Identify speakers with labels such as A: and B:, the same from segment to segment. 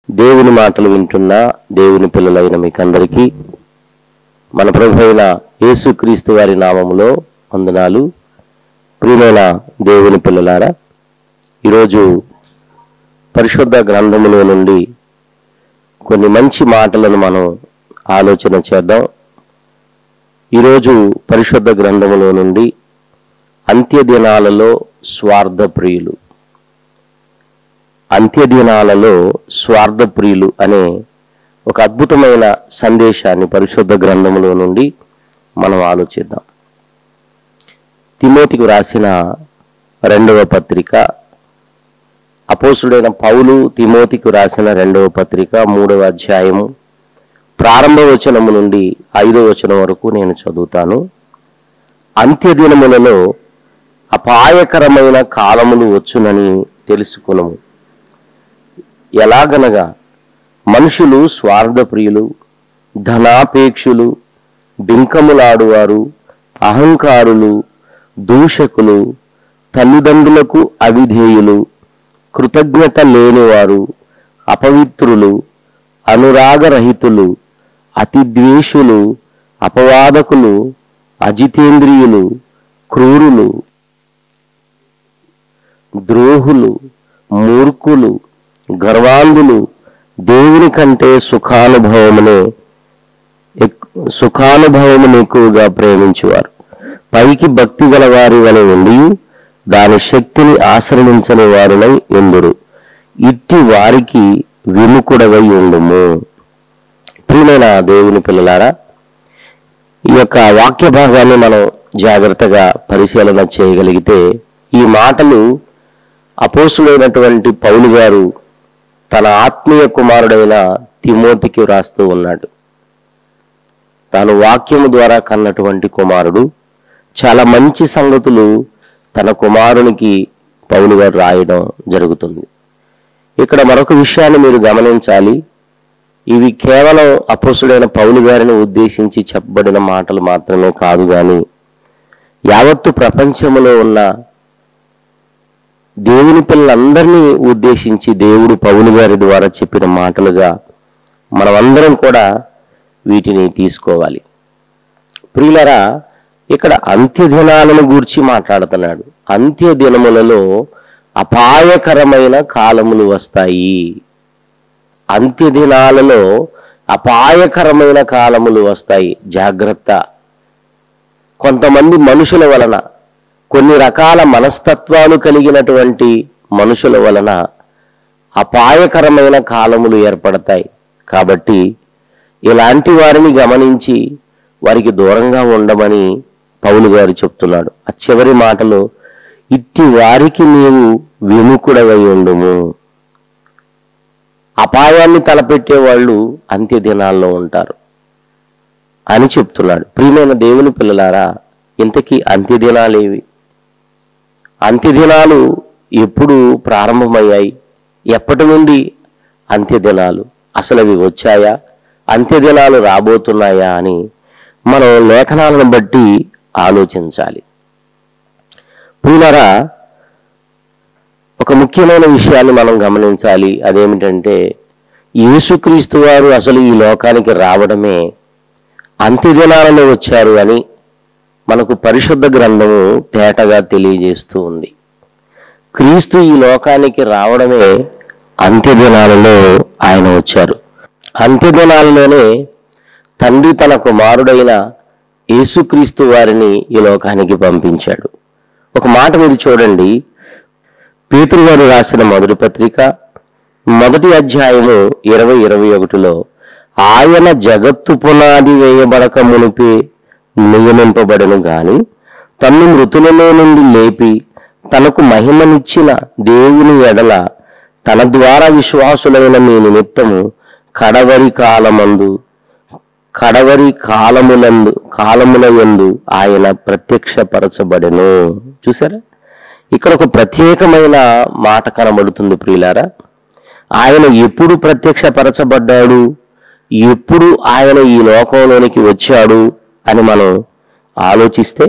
A: దేవుని మాటలు వింటున్న దేవుని పిల్లలైన మీకందరికీ మన ప్రభు అయిన యేసుక్రీస్తు వారి నామములో వందనాలు ప్రియమైన దేవుని పిల్లలారా ఈరోజు పరిశుద్ధ గ్రంథములో నుండి కొన్ని మంచి మాటలను మనం ఆలోచన చేద్దాం ఈరోజు పరిశుద్ధ గ్రంథములో నుండి అంత్య దినాలలో స్వార్థ ప్రియులు అంత్య దినాలలో స్వార్థ ప్రియులు అనే ఒక అద్భుతమైన సందేశాన్ని పరిశుద్ధ గ్రంథములో నుండి మనం ఆలోచిద్దాం తిమోతికి రాసిన రెండవ పత్రిక అపోసుడైన పౌలు తిమోతికి రాసిన రెండవ పత్రిక మూడవ అధ్యాయము ప్రారంభ వచనము నుండి ఐదవ వచనం వరకు నేను చదువుతాను అంత్య దినములలో అపాయకరమైన కాలములు వచ్చునని తెలుసుకునము ఎలాగనగా మనుషులు స్వార్థప్రియులు ధనాపేక్షులు బింకములాడువారు అహంకారులు దూషకులు తల్లిదండ్రులకు అవిధేయులు కృతజ్ఞత లేనివారు అపవిత్రులు అనురాగరహితులు అతిద్వేషులు అపవాదకులు అజితేంద్రియులు క్రూరులు ద్రోహులు మూర్ఖులు గర్వాంధులు దేవుని కంటే సుఖానుభవమునే ఎక్- సుఖానుభవమును ఎక్కువగా ప్రేమించువారు పైకి భక్తి గల వారి వలె ఉండి దాని శక్తిని ఆశ్రయించని వారులై ఎందురు ఇట్టి వారికి విముకుడవై ఉండుము ప్రియమైన దేవుని పిల్లలారా ఈ యొక్క వాక్య భాగాన్ని మనం జాగ్రత్తగా పరిశీలన చేయగలిగితే ఈ మాటలు అపోసులైనటువంటి పౌలు గారు తన ఆత్మీయ కుమారుడైన తిమోతికి వ్రాస్తూ ఉన్నాడు తాను వాక్యము ద్వారా కన్నటువంటి కుమారుడు చాలా మంచి సంగతులు తన కుమారునికి పౌలు గారు రాయడం జరుగుతుంది ఇక్కడ మరొక విషయాన్ని మీరు గమనించాలి ఇవి కేవలం అపోసుడైన పౌలు గారిని ఉద్దేశించి చెప్పబడిన మాటలు మాత్రమే కాదు గాని యావత్తు ప్రపంచములో ఉన్న దేవుని పిల్లలందరినీ ఉద్దేశించి దేవుడు పౌలు గారి ద్వారా చెప్పిన మాటలుగా మనమందరం కూడా వీటిని తీసుకోవాలి ప్రియులరా ఇక్కడ అంత్య దినాలను గూర్చి మాట్లాడుతున్నాడు అంత్య దినములలో అపాయకరమైన కాలములు వస్తాయి అంత్య దినాలలో అపాయకరమైన కాలములు వస్తాయి జాగ్రత్త కొంతమంది మనుషుల వలన కొన్ని రకాల మనస్తత్వాలు కలిగినటువంటి మనుషుల వలన అపాయకరమైన కాలములు ఏర్పడతాయి కాబట్టి ఇలాంటి వారిని గమనించి వారికి దూరంగా ఉండమని పౌలు గారు చెప్తున్నాడు ఆ చివరి మాటలో ఇట్టి వారికి నీవు విముకుడవై ఉండుము అపాయాన్ని తలపెట్టే వాళ్ళు అంత్య దినాల్లో ఉంటారు అని చెప్తున్నాడు ప్రియమైన దేవుని పిల్లలారా ఇంతకీ అంత్య దినాలేవి అంత్య దినాలు ఎప్పుడు ప్రారంభమయ్యాయి ఎప్పటి నుండి అంత్య దినాలు అసలు అవి వచ్చాయా అంత్య దినాలు రాబోతున్నాయా అని మనం లేఖనాలను బట్టి ఆలోచించాలి ప్రియులరా ఒక ముఖ్యమైన విషయాన్ని మనం గమనించాలి అదేమిటంటే యేసుక్రీస్తు వారు అసలు ఈ లోకానికి రావడమే అంత్యదినాలలో వచ్చారు అని మనకు పరిశుద్ధ గ్రంథము తేటగా తెలియజేస్తూ ఉంది క్రీస్తు ఈ లోకానికి రావడమే అంత్యదినాలలో ఆయన వచ్చారు అంత్యదినాలలోనే తండ్రి తన కుమారుడైన యేసుక్రీస్తు వారిని ఈ లోకానికి పంపించాడు ఒక మాట మీరు చూడండి పేతురు గారు రాసిన మొదటి పత్రిక మొదటి అధ్యాయము ఇరవై ఇరవై ఒకటిలో ఆయన జగత్తు పునాది వేయబడక మునిపే నియమింపబడను గాని తన్ను మృతులలో నుండి లేపి తనకు మహిమనిచ్చిన దేవుని ఎడల తన ద్వారా విశ్వాసులైన మీ నిమిత్తము కడవరి కాలమందు కడవరి కాలములందు కాలముల యందు ఆయన ప్రత్యక్షపరచబడెను చూసారా ఇక్కడ ఒక ప్రత్యేకమైన మాట కనబడుతుంది ప్రియులారా ఆయన ఎప్పుడు ప్రత్యక్షపరచబడ్డాడు ఎప్పుడు ఆయన ఈ లోకంలోనికి వచ్చాడు అని మనం ఆలోచిస్తే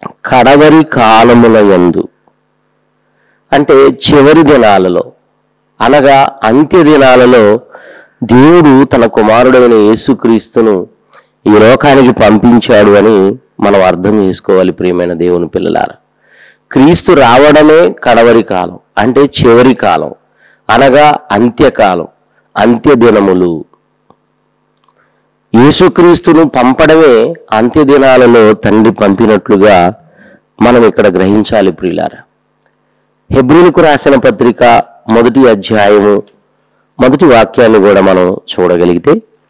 A: కడవరి కాలముల యందు అంటే చివరి దినాలలో అనగా అంత్య దినాలలో దేవుడు తన కుమారుడైన యేసుక్రీస్తును ఈ లోకానికి పంపించాడు అని మనం అర్థం చేసుకోవాలి ప్రియమైన దేవుని పిల్లలారా క్రీస్తు రావడమే కడవరి కాలం అంటే చివరి కాలం అనగా అంత్యకాలం అంత్య దినములు యేసుక్రీస్తును పంపడమే అంత్య దినాలలో తండ్రి పంపినట్లుగా మనం ఇక్కడ గ్రహించాలి ప్రియులారా హెబ్రిలకు రాసిన పత్రిక మొదటి అధ్యాయము మొదటి వాక్యాన్ని కూడా మనం చూడగలిగితే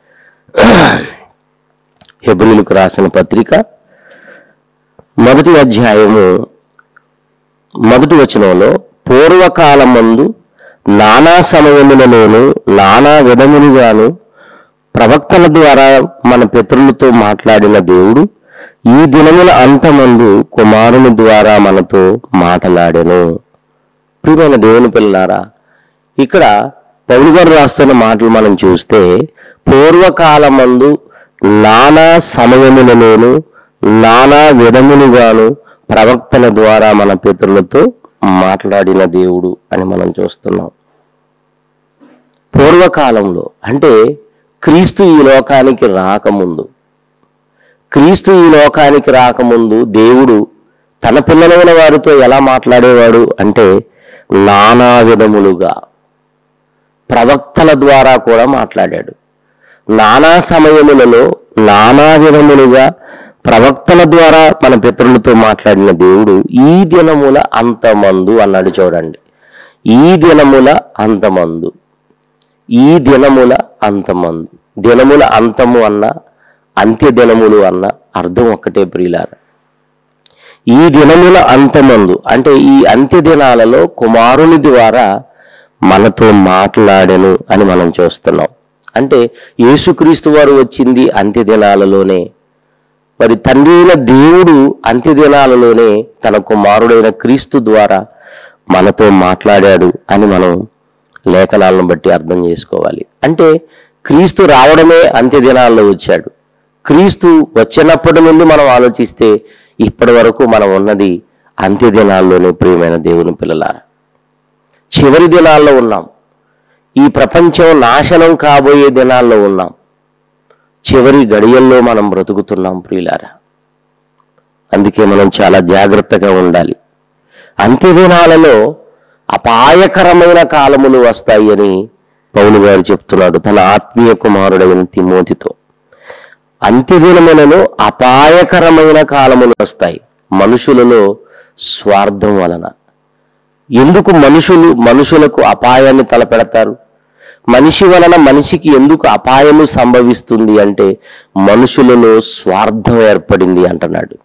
A: హెబ్రిలకు రాసిన పత్రిక మొదటి అధ్యాయము మొదటి వచనంలో పూర్వకాలమందు నానా సమయములలోను నానా విధములుగాను ప్రవక్తల ద్వారా మన పితరులతో మాట్లాడిన దేవుడు ఈ దినముల అంతమందు కుమారుని ద్వారా మనతో మాట్లాడెను ప్రియమైన దేవుని పిల్లారా ఇక్కడ పౌలు గారు రాస్తున్న మాటలు మనం చూస్తే పూర్వకాలమందు నానా సమయములలోను నానా విధములుగాను ప్రవక్తల ద్వారా మన పితరులతో మాట్లాడిన దేవుడు అని మనం చూస్తున్నాం పూర్వకాలంలో అంటే క్రీస్తు ఈ లోకానికి రాకముందు క్రీస్తు ఈ లోకానికి రాకముందు దేవుడు తన పిల్లలైన వారితో ఎలా మాట్లాడేవాడు అంటే నానా విధములుగా ప్రవక్తల ద్వారా కూడా మాట్లాడాడు నానా సమయములలో నానా విధములుగా ప్రవక్తల ద్వారా మన పితరులతో మాట్లాడిన దేవుడు ఈ దినముల అంతమందు అన్నాడు చూడండి ఈ దినముల అంతమందు ఈ దినముల అంతమందు దినముల అంతము అన్న అంత్య దినములు అన్న అర్థం ఒక్కటే ప్రియులార ఈ దినముల అంతమందు అంటే ఈ అంత్య దినాలలో కుమారుని ద్వారా మనతో మాట్లాడెను అని మనం చూస్తున్నాం అంటే యేసుక్రీస్తు వారు వచ్చింది అంత్య దినాలలోనే మరి తండ్రి అయిన దేవుడు అంత్య దినాలలోనే తన కుమారుడైన క్రీస్తు ద్వారా మనతో మాట్లాడాడు అని మనం లేఖనాలను బట్టి అర్థం చేసుకోవాలి అంటే క్రీస్తు రావడమే అంత్య దినాల్లో వచ్చాడు క్రీస్తు వచ్చినప్పటి నుండి మనం ఆలోచిస్తే ఇప్పటి వరకు మనం ఉన్నది అంత్య దినాల్లోనే ప్రియమైన దేవుని పిల్లలారా చివరి దినాల్లో ఉన్నాం ఈ ప్రపంచం నాశనం కాబోయే దినాల్లో ఉన్నాం చివరి గడియల్లో మనం బ్రతుకుతున్నాం ప్రియులారా అందుకే మనం చాలా జాగ్రత్తగా ఉండాలి అంత్య దినాలలో అపాయకరమైన కాలములు వస్తాయి అని పౌలు గారు చెప్తున్నాడు తన ఆత్మీయ కుమారుడైన తిమోతితో అంత్యదినములలో అపాయకరమైన కాలములు వస్తాయి మనుషులలో స్వార్థం వలన ఎందుకు మనుషులు మనుషులకు అపాయాన్ని తలపెడతారు మనిషి వలన మనిషికి ఎందుకు అపాయము సంభవిస్తుంది అంటే మనుషులలో స్వార్థం ఏర్పడింది అంటున్నాడు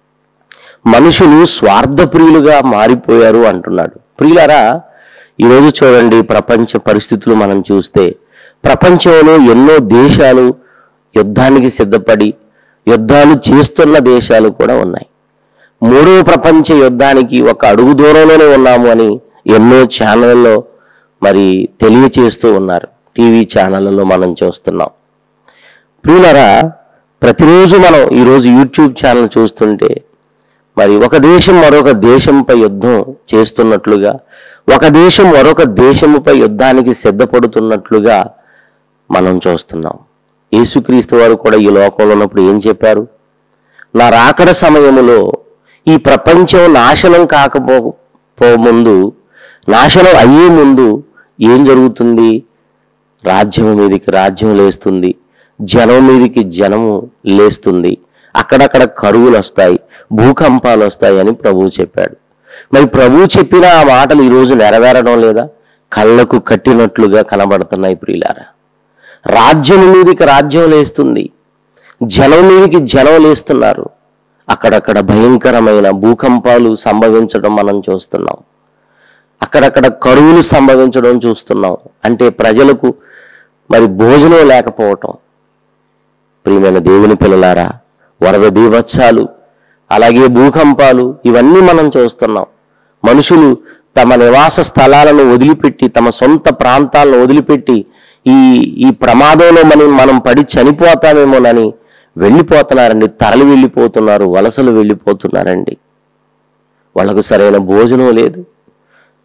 A: మనుషులు స్వార్థప్రియులుగా మారిపోయారు అంటున్నాడు ప్రియులారా ఈరోజు చూడండి ప్రపంచ పరిస్థితులు మనం చూస్తే ప్రపంచంలో ఎన్నో దేశాలు యుద్ధానికి సిద్ధపడి యుద్ధాలు చేస్తున్న దేశాలు కూడా ఉన్నాయి మూడవ ప్రపంచ యుద్ధానికి ఒక అడుగు దూరంలోనే ఉన్నాము అని ఎన్నో ఛానళ్ళలో మరి తెలియచేస్తూ ఉన్నారు టీవీ ఛానళ్ళలో మనం చూస్తున్నాం ప్రియులరా ప్రతిరోజు మనం ఈరోజు యూట్యూబ్ ఛానల్ చూస్తుంటే మరి ఒక దేశం మరొక దేశంపై యుద్ధం చేస్తున్నట్లుగా ఒక దేశం మరొక దేశముపై యుద్ధానికి సిద్ధపడుతున్నట్లుగా మనం చూస్తున్నాం యేసుక్రీస్తు వారు కూడా ఈ లోకంలో ఉన్నప్పుడు ఏం చెప్పారు నా రాకడ సమయములో ఈ ప్రపంచం నాశనం కాకపో పో ముందు నాశనం అయ్యే ముందు ఏం జరుగుతుంది రాజ్యం మీదకి రాజ్యం లేస్తుంది జనం మీదకి జనము లేస్తుంది అక్కడక్కడ కరువులు వస్తాయి భూకంపాలు వస్తాయి అని ప్రభువు చెప్పాడు మరి ప్రభువు చెప్పిన ఆ మాటలు ఈరోజు నెరవేరడం లేదా కళ్ళకు కట్టినట్లుగా కనబడుతున్నాయి ప్రియులారా రాజ్యం మీదకి రాజ్యం లేస్తుంది జనం మీదకి జనం లేస్తున్నారు అక్కడక్కడ భయంకరమైన భూకంపాలు సంభవించడం మనం చూస్తున్నాం అక్కడక్కడ కరువులు సంభవించడం చూస్తున్నాం అంటే ప్రజలకు మరి భోజనం లేకపోవటం ప్రియమైన దేవుని పిల్లలారా వరద బీభత్సాలు అలాగే భూకంపాలు ఇవన్నీ మనం చూస్తున్నాం మనుషులు తమ నివాస స్థలాలను వదిలిపెట్టి తమ సొంత ప్రాంతాలను వదిలిపెట్టి ఈ ఈ ప్రమాదంలో మనం మనం పడి చనిపోతామేమోనని వెళ్ళిపోతున్నారండి తరలి వెళ్ళిపోతున్నారు వలసలు వెళ్ళిపోతున్నారండి వాళ్ళకు సరైన భోజనం లేదు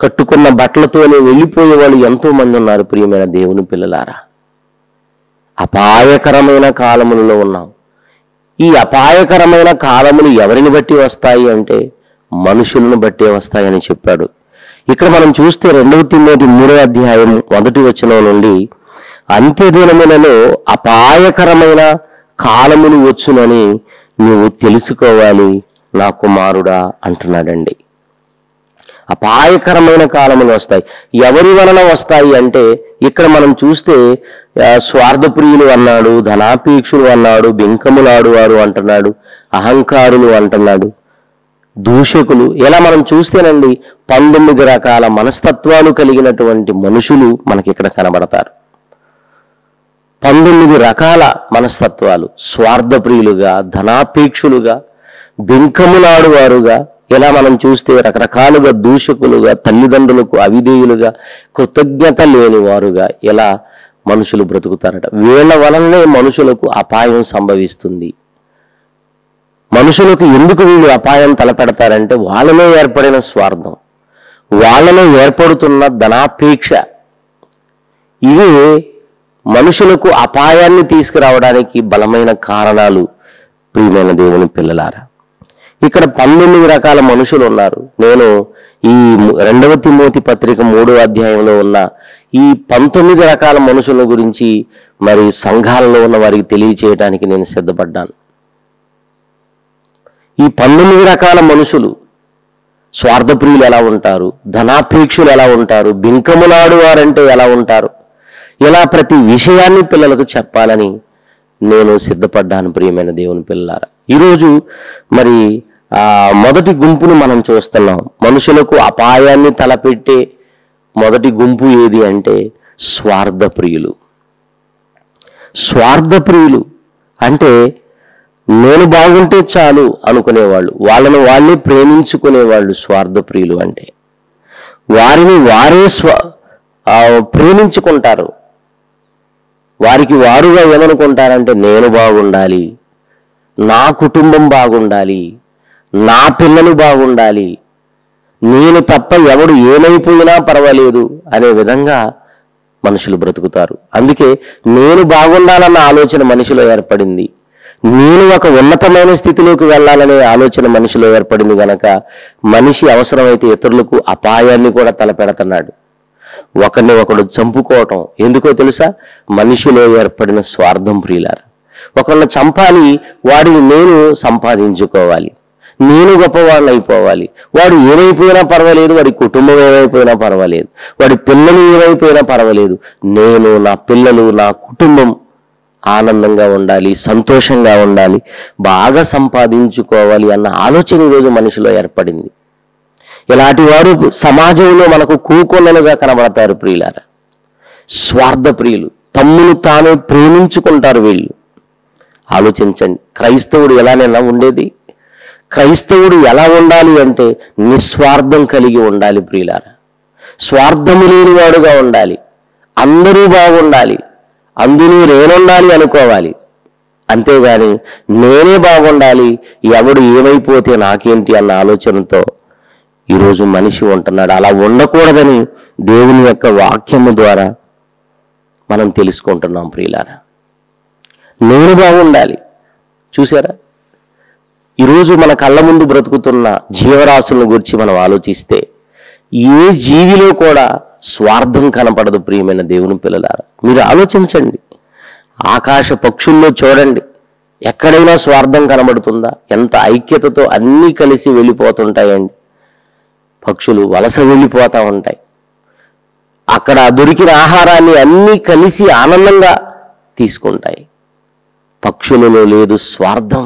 A: కట్టుకున్న బట్టలతోనే వెళ్ళిపోయే వాళ్ళు ఎంతో మంది ఉన్నారు ప్రియమైన దేవుని పిల్లలారా అపాయకరమైన కాలములలో ఉన్నాం ఈ అపాయకరమైన కాలములు ఎవరిని బట్టి వస్తాయి అంటే మనుషులను బట్టే వస్తాయని చెప్పాడు ఇక్కడ మనం చూస్తే రెండవ తిమ్మోతి మూడవ అధ్యాయం మొదటి వచనం నుండి అంత్యదినములలో అపాయకరమైన కాలములు వచ్చునని నీవు తెలుసుకోవాలి నా కుమారుడా అంటున్నాడండి అపాయకరమైన కాలములు వస్తాయి ఎవరి వలన వస్తాయి అంటే ఇక్కడ మనం చూస్తే ఆ, స్వార్థప్రియులు అన్నాడు ధనాపేక్షులు అన్నాడు బింకములాడు వారు అంటున్నాడు అహంకారులు అంటున్నాడు దూషకులు ఇలా మనం చూస్తేనండి పంతొమ్మిది రకాల మనస్తత్వాలు కలిగినటువంటి మనుషులు మనకి ఇక్కడ కనబడతారు పంతొమ్మిది రకాల మనస్తత్వాలు స్వార్థప్రియులుగా ధనాపేక్షులుగా బింకములాడు వారుగా ఇలా మనం చూస్తే రకరకాలుగా దూషకులుగా తల్లిదండ్రులకు అవిధేయులుగా కృతజ్ఞత లేని వారుగా ఇలా మనుషులు బ్రతుకుతారట వీళ్ళ వలననే మనుషులకు అపాయం సంభవిస్తుంది మనుషులకు ఎందుకు వీళ్ళు అపాయం తలపెడతారంటే వాళ్ళలో ఏర్పడిన స్వార్థం వాళ్ళలో ఏర్పడుతున్న ధనాపేక్ష ఇవి మనుషులకు అపాయాన్ని తీసుకురావడానికి బలమైన కారణాలు ప్రియమైన దేవుని పిల్లలారా ఇక్కడ పంతొమ్మిది రకాల మనుషులు ఉన్నారు నేను ఈ ము- రెండవ తిమోతి పత్రిక మూడో అధ్యాయంలో ఉన్న ఈ పంతొమ్మిది రకాల మనుషుల గురించి మరి సంఘాలలో ఉన్న వారికి తెలియచేయడానికి నేను సిద్ధపడ్డాను ఈ పంతొమ్మిది రకాల మనుషులు స్వార్థప్రియులు ఎలా ఉంటారు ధనాపేక్షులు ఎలా ఉంటారు బింకములాడు వారంటే ఎలా ఉంటారు ఇలా ప్రతి విషయాన్ని పిల్లలకు చెప్పాలని నేను సిద్ధపడ్డాను ప్రియమైన దేవుని పిల్లలారా ఈరోజు మరి ఆ మొదటి గుంపును మనం చూస్తున్నాం మనుషులకు అపాయాన్ని తలపెట్టే మొదటి గుంపు ఏది అంటే స్వార్థప్రియులు స్వార్థప్రియులు అంటే నేను బాగుంటే చాలు అనుకునేవాళ్ళు వాళ్ళని వాళ్ళే ప్రేమించుకునేవాళ్ళు స్వార్థప్రియులు అంటే వారిని వారే స్వ ఆ, ప్రేమించుకుంటారు వారికి వారుగా ఏమనుకుంటారంటే నేను బాగుండాలి నా కుటుంబం బాగుండాలి నా పిల్లలు బాగుండాలి నేను తప్ప ఎవడు ఏమైపోయినా పర్వాలేదు అనే విధంగా మనుషులు బ్రతుకుతారు అందుకే నేను బాగుండాలన్న ఆలోచన మనిషిలో ఏర్పడింది నేను ఒక ఉన్నతమైన స్థితిలోకి వెళ్ళాలనే ఆలోచన మనిషిలో ఏర్పడింది గనక మనిషి అవసరమైతే ఇతరులకు అపాయాన్ని కూడా తలపెడుతున్నాడు ఒకరిని ఒకడు చంపుకోవటం ఎందుకో తెలుసా మనిషిలో ఏర్పడిన స్వార్థం ప్రియులారా ఒకరిని చంపాలి వాడిని నేను సంపాదించుకోవాలి నేను గొప్పవాడిని అయిపోవాలి వాడు ఏమైపోయినా పర్వాలేదు వాడి కుటుంబం ఏమైపోయినా పర్వాలేదు వాడి పిల్లలు ఏమైపోయినా పర్వాలేదు నేను నా పిల్లలు నా కుటుంబం ఆనందంగా ఉండాలి సంతోషంగా ఉండాలి బాగా సంపాదించుకోవాలి అన్న ఆలోచన ఈరోజు మనిషిలో ఏర్పడింది ఇలాంటి వారు సమాజంలో మనకు కూకొల్లలుగా కనబడతారు ప్రియులారా స్వార్థ ప్రియులు తమ్మును తాను ప్రేమించుకుంటారు వీళ్ళు ఆలోచించండి క్రైస్తవుడు ఎలానైనా ఉండేది క్రైస్తవుడు ఎలా ఉండాలి అంటే నిస్వార్థం కలిగి ఉండాలి ప్రియులారా స్వార్థము లేనివాడుగా ఉండాలి అందరూ బాగుండాలి అందులో నేనుండాలి అనుకోవాలి అంతేగాని నేనే బాగుండాలి ఎవడు ఏమైపోతే నాకేంటి అన్న ఆలోచనతో ఈరోజు మనిషి ఉంటున్నాడు అలా ఉండకూడదని దేవుని యొక్క వాక్యము ద్వారా మనం తెలుసుకుంటున్నాం ప్రియులారా నేను బాగుండాలి చూసారా ఈరోజు మన కళ్ళ ముందు బ్రతుకుతున్న జీవరాశులను గురించి మనం ఆలోచిస్తే ఏ జీవిలో కూడా స్వార్థం కనపడదు ప్రియమైన దేవుని పిల్లలారా మీరు ఆలోచించండి ఆకాశ పక్షుల్లో చూడండి ఎక్కడైనా స్వార్థం కనబడుతుందా ఎంత ఐక్యతతో అన్నీ కలిసి వెళ్ళిపోతుంటాయండి పక్షులు వలస వెళ్ళిపోతా ఉంటాయి అక్కడ దొరికిన ఆహారాన్ని అన్నీ కలిసి ఆనందంగా తీసుకుంటాయి పక్షులలో లేదు స్వార్థం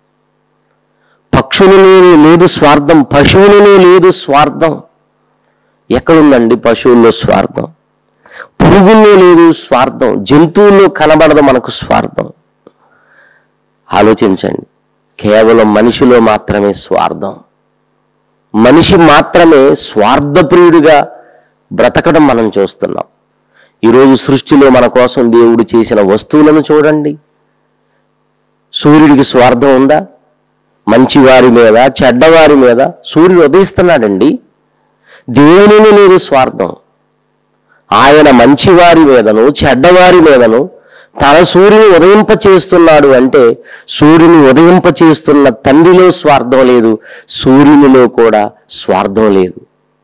A: పక్షులలో లేదు స్వార్థం పశువులలో లేదు స్వార్థం ఎక్కడుందండి పశువుల్లో స్వార్థం పురుగుల్లో లేదు స్వార్థం జంతువుల్లో కనబడదు మనకు స్వార్థం ఆలోచించండి కేవలం మనిషిలో మాత్రమే స్వార్థం మనిషి మాత్రమే స్వార్థప్రియుడిగా బ్రతకడం మనం చూస్తున్నాం ఈరోజు సృష్టిలో మన కోసం దేవుడు చేసిన వస్తువులను చూడండి సూర్యుడికి స్వార్థం ఉందా మంచివారి మీద చెడ్డవారి మీద సూర్యుడు ఉదయిస్తున్నాడండి దేవునిని లేదు స్వార్థం ఆయన మంచివారి మీదను చెడ్డవారి మీదను తన సూర్యుని ఉదయింప చేస్తున్నాడు అంటే సూర్యుని ఉదయింప చేస్తున్న తండ్రిలో స్వార్థం లేదు సూర్యునిలో కూడా స్వార్థం లేదు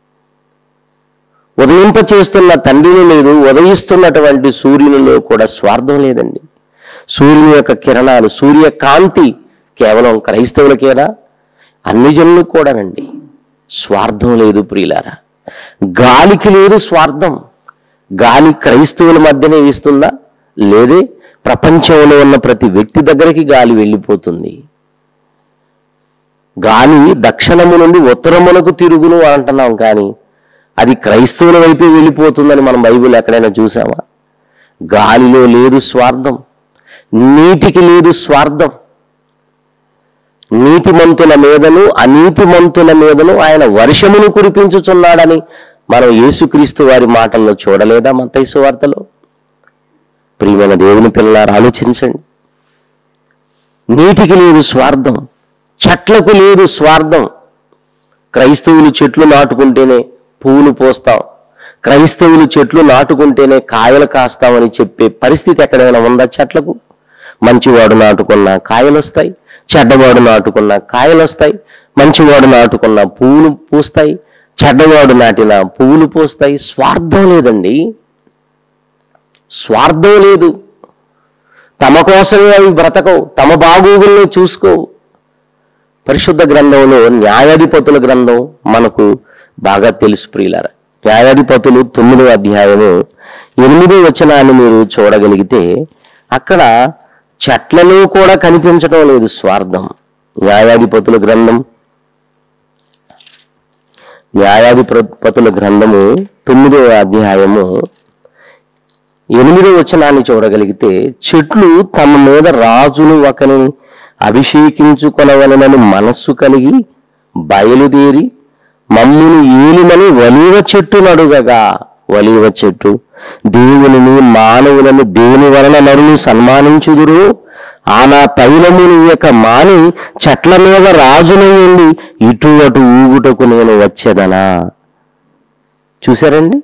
A: ఉదయింప చేస్తున్న తండ్రిని లేదు ఉదయిస్తున్నటువంటి సూర్యునిలో కూడా స్వార్థం లేదండి సూర్యుని యొక్క కిరణాలు సూర్యకాంతి కేవలం క్రైస్తవులకేనా అన్ని జనులకు కూడానండి స్వార్థం లేదు ప్రియులారా గాలికి లేదు స్వార్థం గాలి క్రైస్తవుల మధ్యనే వీస్తుందా లేదే ప్రపంచంలో ఉన్న ప్రతి వ్యక్తి దగ్గరికి గాలి వెళ్ళిపోతుంది గాలి దక్షిణము నుండి ఉత్తరమునకు తిరుగును అంటున్నాం కానీ అది క్రైస్తవుల వైపే వెళ్ళిపోతుందని మనం బైబిల్ ఎక్కడైనా చూసామా గాలిలో లేదు స్వార్థం నీటికి లేదు స్వార్థం నీతిమంతుల మీదను అనీతిమంతుల మీదను ఆయన వర్షమును కురిపించుచున్నాడని మనం యేసుక్రీస్తు వారి మాటల్లో చూడలేదా మత్తయి వార్తలో ప్రియమైన దేవుని పిల్లలారు ఆలోచించండి నీటికి లేదు స్వార్థం చెట్లకు లేదు స్వార్థం క్రైస్తవులు చెట్లు నాటుకుంటేనే పువ్వులు పోస్తాం క్రైస్తవులు చెట్లు నాటుకుంటేనే కాయలు కాస్తామని చెప్పే పరిస్థితి ఎక్కడైనా ఉందా చెట్లకు మంచివాడు నాటుకున్న కాయలు వస్తాయి చెడ్డవాడు నాటుకున్న కాయలు వస్తాయి మంచివాడు నాటుకున్న పువ్వులు పూస్తాయి చెడ్డవాడు నాటిన పువ్వులు పూస్తాయి స్వార్థం లేదండి స్వార్థం లేదు తమ కోసమే అవి బ్రతకవు తమ బాగోగుల్ని చూసుకోవు పరిశుద్ధ గ్రంథంలో న్యాయాధిపతుల గ్రంథం మనకు బాగా తెలుసు ప్రియులార న్యాయాధిపతులు తొమ్మిదో అధ్యాయము ఎనిమిదో వచనాన్ని మీరు చూడగలిగితే అక్కడ చెట్లలో కూడా కనిపించడం లేదు స్వార్థం న్యాయాధిపతుల గ్రంథం న్యాయాధిపతుల గ్రంథము తొమ్మిదో అధ్యాయము ఎనిమిదో వచనాన్ని చూడగలిగితే చెట్లు తమ మీద రాజును ఒకని అభిషేకించుకొనవలనని మనస్సు కలిగి బయలుదేరి మమ్మును ఏలుమని వలివ చెట్టు నడుగగా వలివ చెట్టు దేవునిని మానవులను దేని వలన నరులు సన్మానించుదురు ఆ నా తైలముని యొక్క మాని చెట్ల మీద రాజునై ఉండి ఇటు అటు ఊగుటకు నేను వచ్చేదనా చూసారండి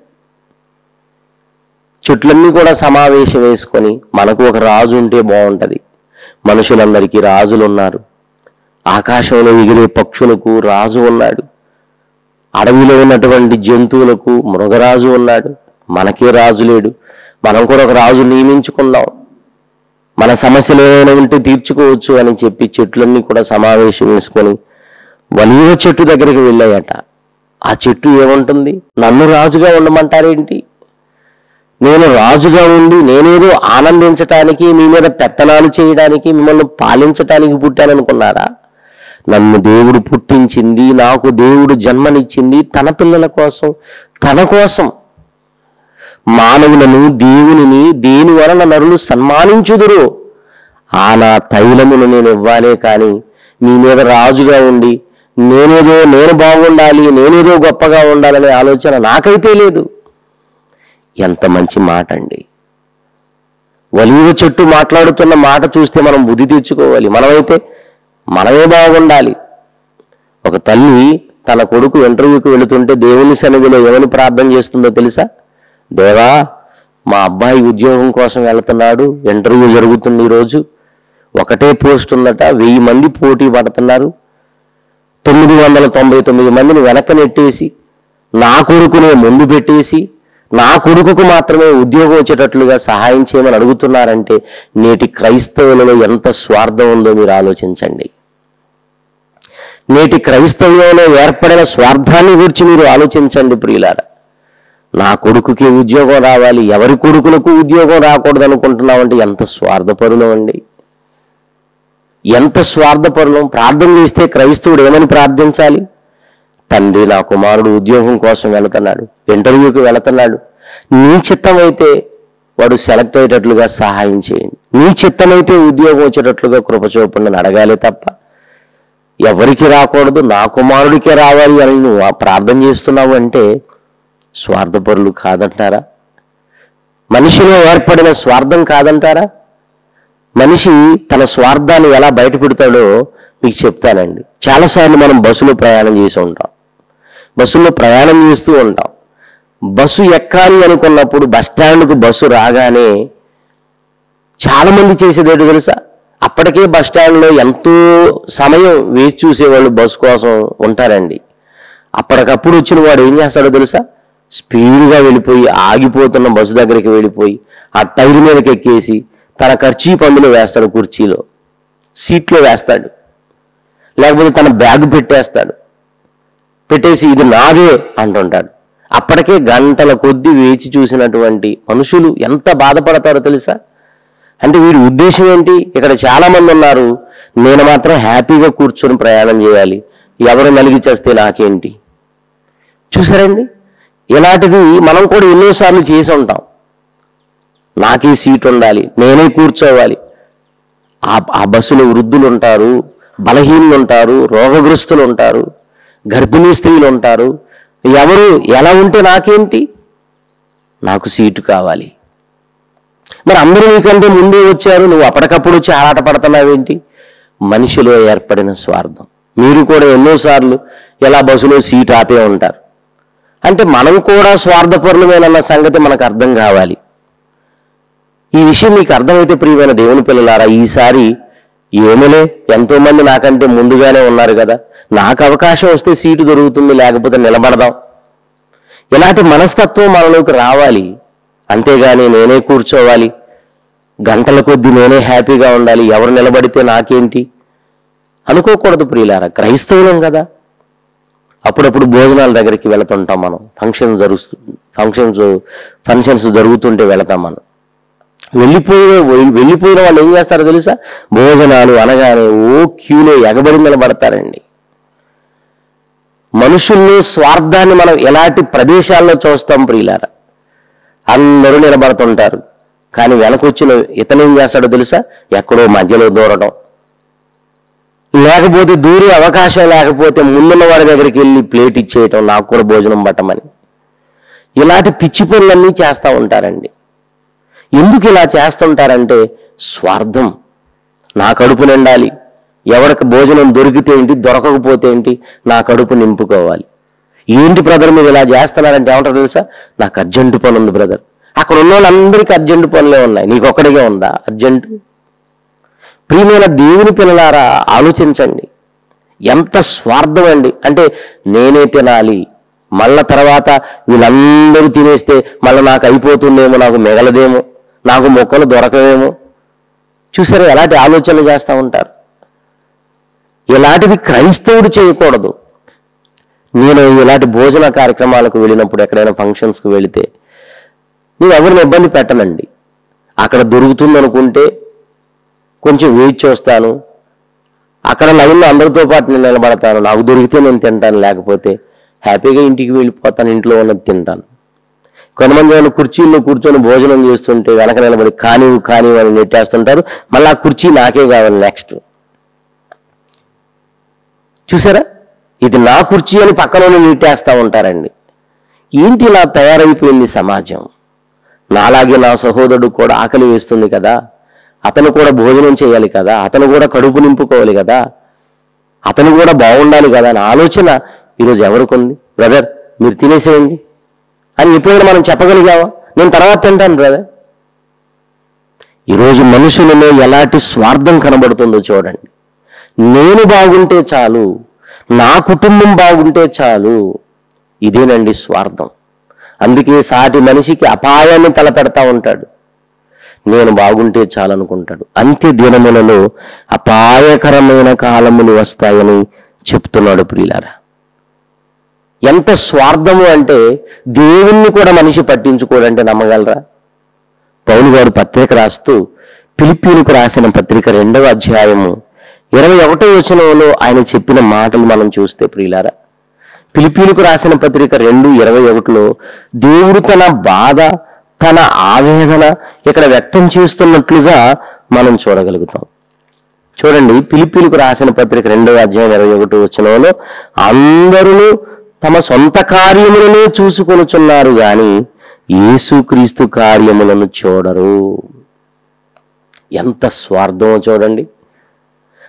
A: చెట్లన్నీ కూడా సమావేశం వేసుకొని మనకు ఒక రాజు ఉంటే బాగుంటది మనుషులందరికీ రాజులు ఉన్నారు ఆకాశంలో ఎగిరే పక్షులకు రాజు ఉన్నాడు అడవిలో ఉన్నటువంటి జంతువులకు మృగరాజు ఉన్నాడు మనకే రాజు లేడు మనం కూడా ఒక రాజు నియమించుకుందాం మన సమస్యలు ఏమైనా ఉంటే తీర్చుకోవచ్చు అని చెప్పి చెట్లన్నీ కూడా సమావేశం వేసుకొని వలీవ చెట్టు దగ్గరికి వెళ్ళాయట ఆ చెట్టు ఏముంటుంది నన్ను రాజుగా ఉండమంటారేంటి నేను రాజుగా ఉండి నేనేదో ఆనందించటానికి మీ మీద పెత్తనాలు చేయడానికి మిమ్మల్ని పాలించటానికి పుట్టాననుకున్నారా నన్ను దేవుడు పుట్టించింది నాకు దేవుడు జన్మనిచ్చింది తన పిల్లల కోసం తన కోసం మానవులను దేవునిని దేని వలన నరులు సన్మానించుదురు ఆ నా తైలమును నేను ఇవ్వాలే కానీ మీ మీద రాజుగా ఉండి నేనేదో నేను బాగుండాలి నేనేదో గొప్పగా ఉండాలనే ఆలోచన నాకైతే లేదు ఎంత మంచి మాట అండి ఒలీవ చెట్టు మాట్లాడుతున్న మాట చూస్తే మనం బుద్ధి తెచ్చుకోవాలి మనమైతే మనమే బాగుండాలి ఒక తల్లి తన కొడుకు ఇంటర్వ్యూకి వెళుతుంటే దేవుని సన్నిధిలో ఏమని ప్రార్థన చేస్తుందో తెలుసా దేవా మా అబ్బాయి ఉద్యోగం కోసం వెళ్తున్నాడు ఇంటర్వ్యూ జరుగుతుంది ఈరోజు ఒకటే పోస్ట్ ఉందట వెయ్యి మంది పోటీ పడుతున్నారు తొమ్మిది వందల తొంభై తొమ్మిది మందిని వెనక నెట్టేసి నా కొడుకునే ముందు పెట్టేసి నా కొడుకుకు మాత్రమే ఉద్యోగం వచ్చేటట్లుగా సహాయం చేయమని అడుగుతున్నారంటే నేటి క్రైస్తవులలో ఎంత స్వార్థం ఉందో మీరు ఆలోచించండి నేటి క్రైస్తవ్యంలో ఏర్పడిన స్వార్థాన్ని గురించి మీరు ఆలోచించండి ప్రియులారా నా కొడుకుకి ఉద్యోగం రావాలి ఎవరి కొడుకులకు ఉద్యోగం రాకూడదు అనుకుంటున్నామంటే ఎంత స్వార్థపరులం అండి ఎంత స్వార్థపరులం ప్రార్థన చేస్తే క్రైస్తవుడు ఏమని ప్రార్థించాలి తండ్రి నా కుమారుడు ఉద్యోగం కోసం వెళుతున్నాడు ఇంటర్వ్యూకి వెళుతున్నాడు నీ చిత్తమైతే వాడు సెలెక్ట్ అయ్యేటట్లుగా సహాయం చేయండి నీ చిత్తమైతే ఉద్యోగం వచ్చేటట్లుగా కృప చూపండి అడగాలి తప్ప ఎవరికి రాకూడదు నా కుమారుడికే రావాలి అని నువ్వు ఆ ప్రార్థన చేస్తున్నావు అంటే స్వార్థపరులు కాదంటారా మనిషిలో ఏర్పడిన స్వార్థం కాదంటారా మనిషి తన స్వార్థాన్ని ఎలా బయట పెడతాడో మీకు చెప్తానండి చాలాసార్లు మనం బస్సులో ప్రయాణం చేసి ఉంటాం బస్సుల్లో ప్రయాణం చేస్తూ ఉంటాం బస్సు ఎక్కాలి అనుకున్నప్పుడు బస్ స్టాండ్కు బస్సు రాగానే చాలా మంది చేసేది ఏంటో తెలుసా అప్పటికే బస్ స్టాండ్లో ఎంతో సమయం వేచి చూసేవాళ్ళు బస్సు కోసం ఉంటారండి అప్పటికప్పుడు వచ్చిన వాడు ఏం చేస్తాడో తెలుసా స్పీడ్గా వెళ్ళిపోయి ఆగిపోతున్న బస్సు దగ్గరికి వెళ్ళిపోయి ఆ టైర్ మీదకి ఎక్కేసి తన ఖర్చీ పందులో వేస్తాడు కుర్చీలో సీట్లో వేస్తాడు లేకపోతే తన బ్యాగ్ పెట్టేస్తాడు పెట్టేసి ఇది నాదే అంటుంటాడు అప్పటికే గంటల కొద్దీ వేచి చూసినటువంటి మనుషులు ఎంత బాధపడతారో తెలుసా అంటే వీడి ఉద్దేశం ఏంటి ఇక్కడ చాలా మంది ఉన్నారు నేను మాత్రం హ్యాపీగా కూర్చొని ప్రయాణం చేయాలి ఎవరు నలిగి చేస్తే నాకేంటి చూసారండి ఇలాంటిది మనం కూడా ఎన్నోసార్లు చేసి ఉంటాం నాకే సీట్ ఉండాలి నేనే కూర్చోవాలి ఆ ఆ బస్సులో వృద్ధులు ఉంటారు బలహీనులు ఉంటారు రోగగ్రస్తులు ఉంటారు గర్భిణీ స్త్రీలు ఉంటారు ఎవరు ఎలా ఉంటే నాకేంటి నాకు సీటు కావాలి మరి అందరూ నీకంటే ముందే వచ్చారు నువ్వు అప్పటికప్పుడు వచ్చి ఆరాట పడుతున్నావేంటి మనిషిలో ఏర్పడిన స్వార్థం మీరు కూడా ఎన్నోసార్లు ఎలా బస్సులో సీట్ ఆపే ఉంటారు అంటే మనం కూడా స్వార్థపరులమేనన్న సంగతి మనకు అర్థం కావాలి ఈ విషయం మీకు అర్థమైతే ప్రియమైన దేవుని పిల్లలారా ఈసారి ఏమలే ఎంతో మంది నాకంటే ముందుగానే ఉన్నారు కదా నాకు అవకాశం వస్తే సీటు దొరుకుతుంది లేకపోతే నిలబడదాం ఇలాంటి మనస్తత్వం మనలోకి రావాలి అంతేగాని నేనే కూర్చోవాలి గంటల కొద్దీ నేనే హ్యాపీగా ఉండాలి ఎవరు నిలబడితే నాకేంటి అనుకోకూడదు ప్రియులారా క్రైస్తవులం కదా అప్పుడప్పుడు భోజనాల దగ్గరికి వెళుతుంటాం మనం ఫంక్షన్ జరుస్తు ఫంక్షన్స్ ఫంక్షన్స్ జరుగుతుంటే వెళతాం మనం వెళ్ళిపోయి వెళ్ళిపోయిన వాళ్ళు ఏం చేస్తారో తెలుసా భోజనాలు అనగానే ఓ క్యూలో ఎగబడి నిలబడతారండి మనుషుల్ని స్వార్థాన్ని మనం ఎలాంటి ప్రదేశాల్లో చూస్తాం ప్రియులారా అందరూ నిలబడుతుంటారు కానీ వెనకొచ్చిన ఇతను ఏం చేస్తాడో తెలుసా ఎక్కడో మధ్యలో దూరడం లేకపోతే దూరే అవకాశం లేకపోతే ముందున్న వాడి దగ్గరికి వెళ్ళి ప్లేట్ ఇచ్చేయటం నాకు కూడా భోజనం పట్టమని ఇలాంటి పిచ్చి పనులన్నీ చేస్తూ ఉంటారండి ఎందుకు ఇలా చేస్తుంటారంటే స్వార్థం నా కడుపు నిండాలి ఎవరికి భోజనం దొరికితే ఏంటి దొరకకపోతే ఏంటి నా కడుపు నింపుకోవాలి ఏంటి బ్రదర్ మీరు ఇలా చేస్తున్నారంటే ఏమంటారు తెలుసా నాకు అర్జెంటు పని ఉంది బ్రదర్ అక్కడ ఉన్న వాళ్ళందరికీ అర్జెంటు పనులే ఉన్నాయి నీకు ఒక్కడిగే ఉందా అర్జెంటు ప్రియమైన దేవుని పిల్లలారా ఆలోచించండి ఎంత స్వార్థం అండి అంటే నేనే తినాలి మళ్ళా తర్వాత వీళ్ళందరూ తినేస్తే మళ్ళీ నాకు అయిపోతుందేమో నాకు మిగలదేమో నాకు మొక్కలు దొరకవేమో చూసారా ఎలాంటి ఆలోచనలు చేస్తూ ఉంటారు ఇలాంటివి క్రైస్తవుడు చేయకూడదు నేను ఇలాంటి భోజన కార్యక్రమాలకు వెళ్ళినప్పుడు ఎక్కడైనా ఫంక్షన్స్కి వెళితే నేను ఎవరిని ఇబ్బంది పెట్టనండి అక్కడ దొరుకుతుంది అనుకుంటే కొంచెం వెయిట్ చేస్తాను అక్కడ లైన్లో అందరితో పాటు నేను నిలబడతాను నాకు దొరికితే నేను తింటాను లేకపోతే హ్యాపీగా ఇంటికి వెళ్ళిపోతాను ఇంట్లో ఉన్నది తింటాను కొంతమంది వాళ్ళు కుర్చీల్లో కూర్చొని భోజనం చేస్తుంటే వెనక నిలబడి కానివు కానివు అని నెట్టేస్తుంటారు మళ్ళీ ఆ కుర్చీ నాకే కావాలి నెక్స్ట్ చూసారా ఇది నా కుర్చీ అని పక్కన నెట్టేస్తూ ఉంటారండి ఏంటి ఇలా తయారైపోయింది సమాజం నాలాగే నా సహోదరుడు కూడా ఆకలి వేస్తుంది కదా అతను కూడా భోజనం చేయాలి కదా అతను కూడా కడుపు నింపుకోవాలి కదా అతను కూడా బాగుండాలి కదా అనే ఆలోచన ఈరోజు ఎవరికి ఉంది బ్రదర్ మీరు తినేసేయండి అని ఎప్పుడైనా మనం చెప్పగలిగామా నేను తర్వాత తింటాను బ్రదర్ ఈరోజు మనుషులలో ఎలాంటి స్వార్థం కనబడుతుందో చూడండి నేను బాగుంటే చాలు నా కుటుంబం బాగుంటే చాలు ఇదేనండి స్వార్థం అందుకే సాటి మనిషికి అపాయాన్ని తలపెడతా ఉంటాడు నేను బాగుంటే చాలనుకుంటాడు అంత్య దినములలో అపాయకరమైన కాలములు వస్తాయని చెప్తున్నాడు ప్రియులారా ఎంత స్వార్థము అంటే దేవుణ్ణి కూడా మనిషి పట్టించుకోడంటే నమ్మగలరా పౌలు గారు పత్రిక రాస్తూ పిలిపీలకు రాసిన పత్రిక రెండవ అధ్యాయము ఇరవై ఒకటో వచనంలో ఆయన చెప్పిన మాటలు మనం చూస్తే ప్రియులారా పిలిపీలకు రాసిన పత్రిక రెండు ఇరవై ఒకటిలో దేవుడు తన బాధ తన ఆవేదన ఇక్కడ వ్యక్తం చేస్తున్నట్లుగా మనం చూడగలుగుతాం చూడండి పిలిపిలకు రాసిన పత్రిక రెండవ అధ్యాయం ఇరవై ఒకటి వచనంలో అందరూ తమ సొంత కార్యములనే చూసుకొనుచున్నారు గాని యేసుక్రీస్తు కార్యములను చూడరు ఎంత స్వార్థమో చూడండి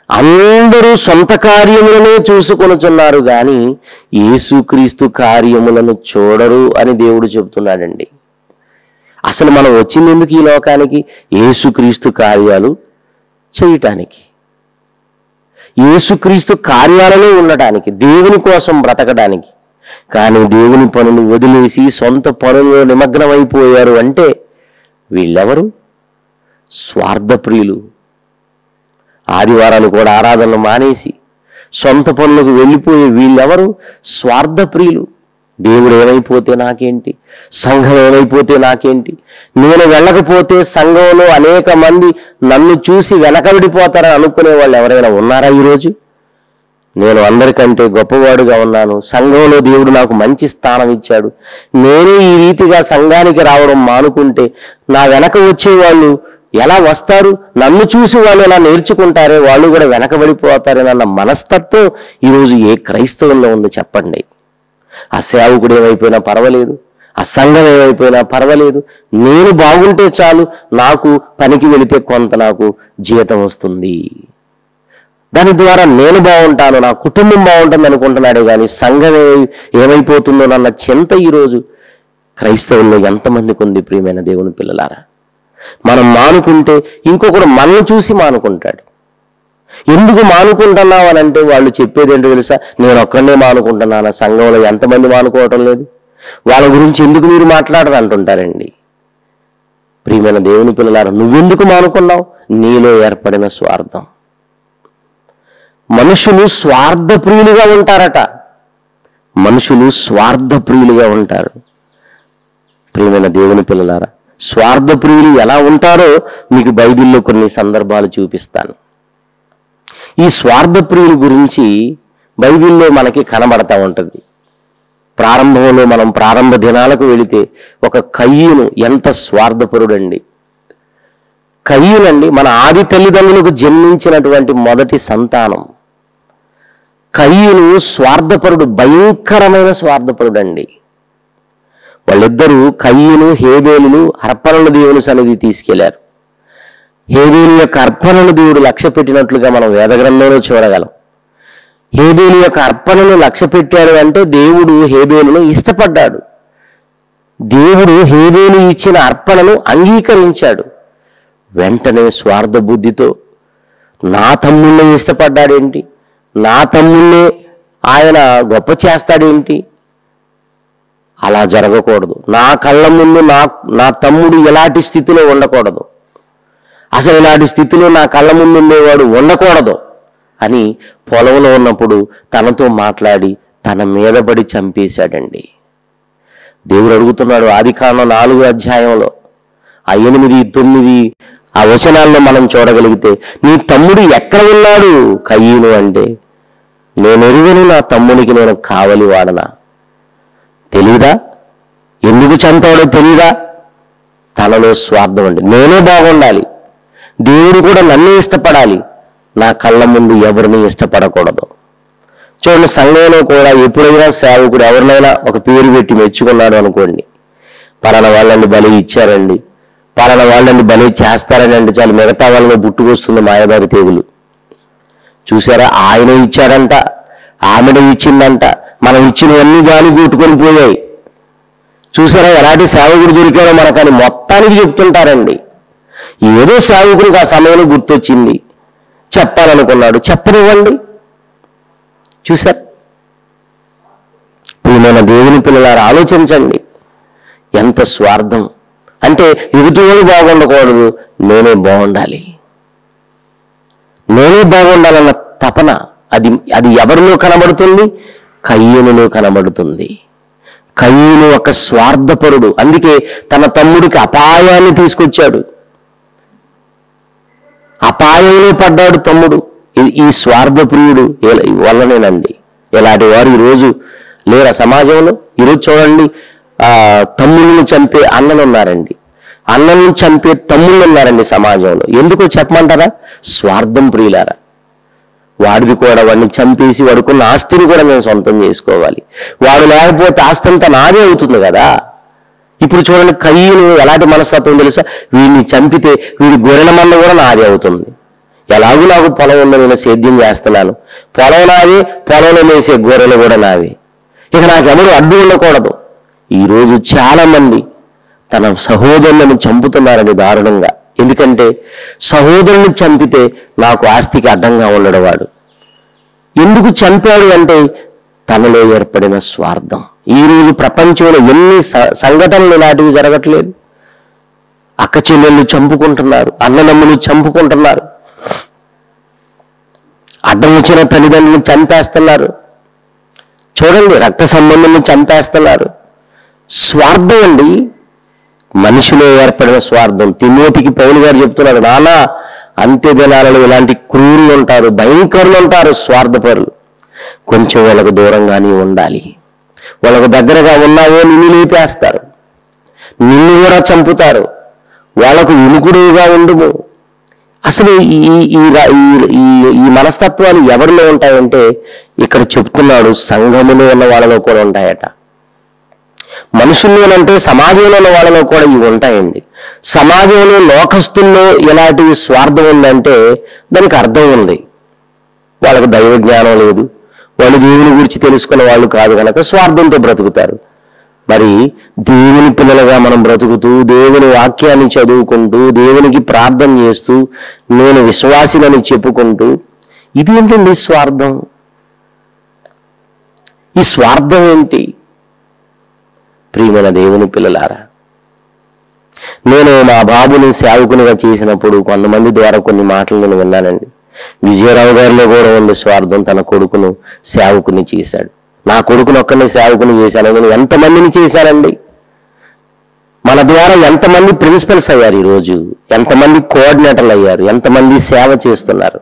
A: అందరూ సొంత కార్యములనే చూసుకొనుచున్నారు గాని యేసుక్రీస్తు కార్యములను చూడరు అని దేవుడు చెబుతున్నాడండి అసలు మనం వచ్చింది ఎందుకు ఈ లోకానికి యేసుక్రీస్తు కార్యాలు చేయటానికి యేసుక్రీస్తు కార్యాలలో ఉండటానికి దేవుని కోసం బ్రతకడానికి కానీ దేవుని పనులు వదిలేసి సొంత పనుల్లో నిమగ్నమైపోయారు అంటే వీళ్ళెవరు స్వార్థప్రియులు ఆదివారాలు కూడా ఆరాధనలు మానేసి సొంత పనులకు వెళ్ళిపోయే వీళ్ళెవరు స్వార్థప్రియులు దేవుడు ఏమైపోతే నాకేంటి సంఘం ఏమైపోతే నాకేంటి నేను వెళ్ళకపోతే సంఘంలో అనేక మంది నన్ను చూసి వెనకబడిపోతారని అనుకునే వాళ్ళు ఎవరైనా ఉన్నారా ఈరోజు నేను అందరికంటే గొప్పవాడుగా ఉన్నాను సంఘంలో దేవుడు నాకు మంచి స్థానం ఇచ్చాడు నేనే ఈ రీతిగా సంఘానికి రావడం మానుకుంటే నా వెనక వచ్చేవాళ్ళు ఎలా వస్తారు నన్ను చూసి వాళ్ళు ఎలా నేర్చుకుంటారే వాళ్ళు కూడా వెనకబడిపోతారనన్న మనస్తత్వం ఈరోజు ఏ క్రైస్తవంలో ఉందో చెప్పండి ఆ సేవకుడు ఏమైపోయినా పర్వాలేదు ఆ సంఘం ఏమైపోయినా పర్వాలేదు నేను బాగుంటే చాలు నాకు పనికి వెళితే కొంత నాకు జీతం వస్తుంది దాని ద్వారా నేను బాగుంటాను నా కుటుంబం బాగుంటుంది అనుకుంటున్నాడు కానీ సంఘం ఏ- ఏమైపోతుందో అన్న చింత ఈరోజు క్రైస్తవుల్లో ఎంతమందికి ఉంది ప్రియమైన దేవుని పిల్లలారా మనం మానుకుంటే ఇంకొకడు మనల్ని చూసి మానుకుంటాడు ఎందుకు మానుకుంటున్నావు అని అంటే వాళ్ళు చెప్పేది ఏంటో తెలుసా నేను ఒక్కడే మానుకుంటున్నాను సంఘంలో ఎంతమంది మానుకోవటం లేదు వాళ్ళ గురించి ఎందుకు మీరు మాట్లాడరు అంటుంటారండి ప్రియమైన దేవుని పిల్లలారా నువ్వెందుకు మానుకున్నావు నీలో ఏర్పడిన స్వార్థం మనుషులు స్వార్థప్రియులుగా ఉంటారట మనుషులు స్వార్థప్రియులుగా ఉంటారు ప్రియమైన దేవుని పిల్లలారా స్వార్థప్రియులు ఎలా ఉంటారో మీకు బైబిల్లో కొన్ని సందర్భాలు చూపిస్తాను ఈ స్వార్థప్రియుల గురించి బైబిల్లో మనకి కనబడతా ఉంటుంది ప్రారంభంలో మనం ప్రారంభ దినాలకు వెళితే ఒక కయ్యూను ఎంత స్వార్థపరుడండి కయ్యూనండి మన ఆది తల్లిదండ్రులకు జన్మించినటువంటి మొదటి సంతానం కయ్యూను స్వార్థపరుడు భయంకరమైన స్వార్థపరుడండి వాళ్ళిద్దరూ కయ్యూను హేబేలును అర్పణల దేవుని సన్నిధి తీసుకెళ్లారు హేబేలు యొక్క అర్పణను దేవుడు లక్ష్య పెట్టినట్లుగా మనం వేదగ్రంథంలో చూడగలం హేబేలు యొక్క అర్పణను లక్ష్య పెట్టాడు అంటే దేవుడు హేబేలును ఇష్టపడ్డాడు దేవుడు హేబేలు ఇచ్చిన అర్పణను అంగీకరించాడు వెంటనే స్వార్థ బుద్ధితో నా తమ్ముళ్ళే ఇష్టపడ్డాడేంటి నా తమ్ముళ్ళే ఆయన గొప్ప చేస్తాడేంటి అలా జరగకూడదు నా కళ్ళ ముందు నా నా తమ్ముడు ఎలాంటి స్థితిలో ఉండకూడదు అసలు ఇలాంటి స్థితిలో నా కళ్ళ ముందు ఉండేవాడు ఉండకూడదు అని పొలంలో ఉన్నప్పుడు తనతో మాట్లాడి తన మీద పడి చంపేశాడండి దేవుడు అడుగుతున్నాడు ఆది కాండం నాలుగు అధ్యాయంలో ఆ ఎనిమిది తొమ్మిది ఆ వచనాల్లో మనం చూడగలిగితే నీ తమ్ముడు ఎక్కడ ఉన్నాడు కయ్యను అంటే నేను ఎరుగను నా తమ్మునికి నేను కావలి వాడనా తెలీదా ఎందుకు చంపాడో తెలీదా తనలో స్వార్థం అండి నేనే బాగుండాలి దేవుడు కూడా నన్ను ఇష్టపడాలి నా కళ్ళ ముందు ఎవరిని ఇష్టపడకూడదు చూడండి సంఘంలో కూడా ఎప్పుడైనా సేవకుడు ఎవరినైనా ఒక పేరు పెట్టి మెచ్చుకున్నాడు అనుకోండి పలానా వాళ్ళని బలి ఇచ్చారండి పలానా వాళ్ళని బలి చేస్తారని అంటే చాలు మిగతా వాళ్ళని పుట్టుకొస్తుంది మాయదారి తెగులు చూసారా ఆయన ఇచ్చాడంట ఆమెడ ఇచ్చిందంట మనం ఇచ్చినవన్నీ గాలి కొట్టుకొని పోయాయి చూసారా ఎలాంటి సేవకుడు దొరికాడో మనకని మొత్తానికి చెప్తుంటారండి ఏదో సేవకుడికి ఆ సమయంలో గుర్తొచ్చింది చెప్పాలనుకున్నాడు చెప్పనివ్వండి చూసారు ప్రియమైన దేవుని పిల్లలారు ఆలోచించండి ఎంత స్వార్థం అంటే ఎదుటివాడు బాగుండకూడదు నేనే బాగుండాలి నేనే బాగుండాలన్న తపన అది అది ఎవరిలో కనబడుతుంది కయ్యూనులో కనబడుతుంది కయ్యూను ఒక స్వార్థపరుడు అందుకే తన తమ్ముడికి అపాయాన్ని తీసుకొచ్చాడు అపాయంలో పడ్డాడు తమ్ముడు ఈ- ఈ స్వార్థప్రియుడు ఏ- వల్లనేనండి ఇలాంటి వారు ఈరోజు లేరా సమాజంలో ఈరోజు చూడండి ఆ తమ్ముళ్ళని చంపే అన్నలు ఉన్నారండి అన్నలను చంపే తమ్ముళ్ళు ఉన్నారండి సమాజంలో ఎందుకో చెప్పమంటారా స్వార్థం ప్రియులారా వాడిది కూడా వాడిని చంపేసి వాడుకున్న ఆస్తిని కూడా మేము సొంతం చేసుకోవాలి వాడు లేకపోతే ఆస్తి అంతా నాదే అవుతుంది కదా ఇప్పుడు చూడండి కయ్యను ఎలాంటి మనస్తత్వం తెలుసా వీడిని చంపితే వీడి గొర్రెల మంద కూడా నాదే అవుతుంది ఎలాగూ నాకు పొలం ఉంది నేను సేద్యం చేస్తున్నాను పొలం నావి పొలంలో వేసే గొర్రెలు కూడా నావి ఇక నాకెవరు అడ్డు ఉండకూడదు ఈరోజు చాలా మంది తన సహోదరులను చంపుతున్నారని దారుణంగా ఎందుకంటే సహోదరుని చంపితే నాకు ఆస్తికి అడ్డంగా ఉండడు వాడు ఎందుకు చంపాడు అంటే తనలో ఏర్పడిన స్వార్థం ఈ రోజు ప్రపంచంలో ఎన్ని స- సంఘటనలు ఇలాంటివి జరగట్లేదు అక్క చెల్లెళ్ళు చంపుకుంటున్నారు అన్నదమ్ములు చంపుకుంటున్నారు అడ్డం వచ్చిన తల్లిదండ్రులు చంపేస్తున్నారు చూడండి రక్త సంబంధం చంపేస్తున్నారు స్వార్థం అండి మనిషిలో ఏర్పడిన స్వార్థం తిమోతికి పౌలు గారు చెప్తున్నారు నానా అంత్య దినాలలో ఇలాంటి క్రూరులు ఉంటారు భయంకరులు ఉంటారు స్వార్థపరులు కొంచెం వాళ్ళకు దూరంగానే ఉండాలి వాళ్ళకు దగ్గరగా ఉన్నావో నిన్ను లేపేస్తారు నిన్ను కూడా చంపుతారు వాళ్ళకు విముకుడుగా ఉండుము అసలు ఈ ఈ రా- ఈ- ఈ- ఈ మనస్తత్వాలు ఎవరిలో ఉంటాయంటే ఇక్కడ చెప్తున్నాడు సంఘములో ఉన్న వాళ్ళలో కూడా ఉంటాయట మనుషుల్లోనంటే సమాజంలో ఉన్న వాళ్ళలో కూడా ఇవి ఉంటాయండి సమాజంలో లోకస్తుల్లో ఎలాంటి స్వార్థం ఉందంటే దానికి అర్థం ఉంది వాళ్ళకి దైవ జ్ఞానం లేదు వాళ్ళు దేవుని గురించి తెలుసుకున్న వాళ్ళు కాదు కనుక స్వార్థంతో బ్రతుకుతారు మరి దేవుని పిల్లలుగా మనం బ్రతుకుతూ దేవుని వాక్యాన్ని చదువుకుంటూ దేవునికి ప్రార్థన చేస్తూ నేను విశ్వాసినని చెప్పుకుంటూ ఇది ఏంటండి స్వార్థం ఈ స్వార్థం ఏంటి ప్రియమైన దేవుని పిల్లలారా నేను మా బాబుని సేవకునిగా చేసినప్పుడు కొంతమంది ద్వారా కొన్ని మాటలు నేను విన్నానండి విజయరావు గారిలో కూడా ఉంది స్వార్థం తన కొడుకును సేవకుని చేశాడు నా కొడుకును ఒక్కరిని సేవకుని చేశాను నేను ఎంతమందిని చేశానండి మన ద్వారా ఎంతమంది ప్రిన్సిపల్స్ అయ్యారు ఈరోజు ఎంతమంది కోఆర్డినేటర్లు అయ్యారు ఎంతమంది సేవ చేస్తున్నారు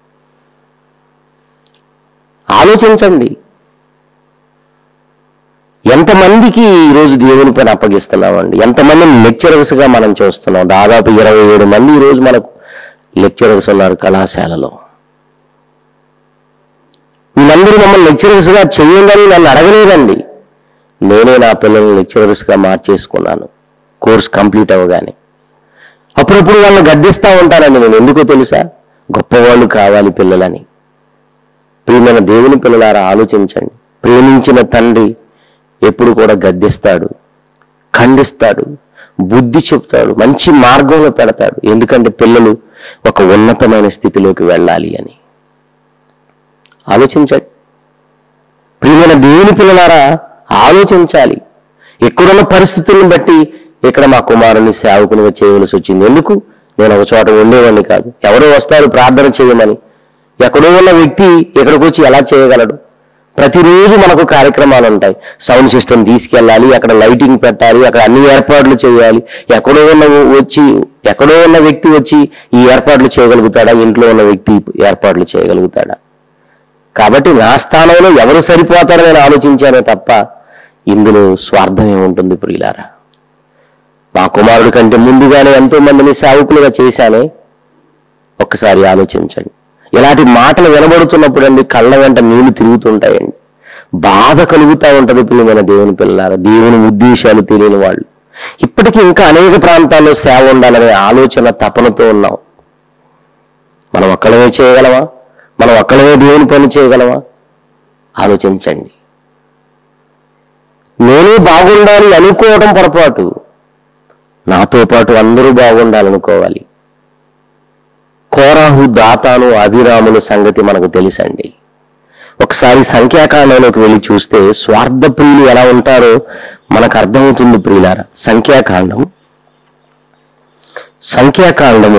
A: ఆలోచించండి ఎంతమందికి ఈరోజు దేవుని పైన అప్పగిస్తున్నామండి ఎంతమందిని లెక్చరర్స్గా మనం చూస్తున్నాం దాదాపు ఇరవై ఏడు మంది ఈరోజు మనకు లెక్చరర్స్ ఉన్నారు కళాశాలలో వీళ్ళందరూ మమ్మల్ని లెక్చరర్స్గా చేయండి నన్ను అడగలేదండి నేనే నా పిల్లల్ని లెక్చరర్స్గా మార్చేసుకున్నాను కోర్స్ కంప్లీట్ అవ్వగానే అప్పుడప్పుడు వాళ్ళని గద్దిస్తూ ఉంటానండి నేను ఎందుకో తెలుసా గొప్పవాళ్ళు కావాలి పిల్లలని ప్రియమైన దేవుని పిల్లలారా ఆలోచించండి ప్రేమించిన తండ్రి ఎప్పుడు కూడా గద్దిస్తాడు ఖండిస్తాడు బుద్ధి చెప్తాడు మంచి మార్గంలో పెడతాడు ఎందుకంటే పిల్లలు ఒక ఉన్నతమైన స్థితిలోకి వెళ్ళాలి అని ఆలోచించండి ప్రియమైన దేవుని పిల్లలారా ఆలోచించాలి ఎక్కడున్న పరిస్థితులను బట్టి ఇక్కడ మా కుమారుని సేవకునిగా చేయవలసి వచ్చింది ఎందుకు నేను ఒక చోట ఉండేవాడిని కాదు ఎవరో వస్తారు ప్రార్థన చేయమని ఎక్కడో ఉన్న వ్యక్తి ఇక్కడికి వచ్చి ఎలా చేయగలడు ప్రతిరోజు మనకు కార్యక్రమాలు ఉంటాయి సౌండ్ సిస్టమ్ తీసుకెళ్ళాలి అక్కడ లైటింగ్ పెట్టాలి అక్కడ అన్ని ఏర్పాట్లు చేయాలి ఎక్కడో ఉన్న వచ్చి ఎక్కడో ఉన్న వ్యక్తి వచ్చి ఈ ఏర్పాట్లు చేయగలుగుతాడా ఇంట్లో ఉన్న వ్యక్తి ఏర్పాట్లు చేయగలుగుతాడా కాబట్టి నా స్థానంలో ఎవరు సరిపోతారో నేను ఆలోచించానే తప్ప ఇందులో స్వార్థం ఏముంటుంది ప్రియులారా మా కుమారుడి కంటే ముందుగానే ఎంతో మందిని సేవకులుగా చేశానే ఒక్కసారి ఆలోచించండి ఇలాంటి మాటలు వినబడుతున్నప్పుడు అండి కళ్ళ వెంట నీళ్లు తిరుగుతుంటాయండి బాధ కలుగుతూ ఉంటది ప్రియమైన దేవుని పిల్లలారా దేవుని ఉద్దేశాలు తెలియని వాళ్ళు ఇప్పటికీ ఇంకా అనేక ప్రాంతాల్లో సేవ ఉండాలనే ఆలోచన తపనతో ఉన్నాం మనం ఒక్కడమే చేయగలమా మనం ఒక్కడమే దేవుని పని చేయగలమా ఆలోచించండి నేనే బాగుండాలి అనుకోవడం పొరపాటు నాతో పాటు అందరూ బాగుండాలనుకోవాలి కోరాహు దాతాను అభిరాముల సంగతి మనకు తెలుసండి ఒకసారి సంఖ్యాకాండంలోకి వెళ్ళి చూస్తే స్వార్థ ప్రియులు ఎలా ఉంటారో మనకు అర్థమవుతుంది ప్రియులారా సంఖ్యాకాండం సంఖ్యాకాండము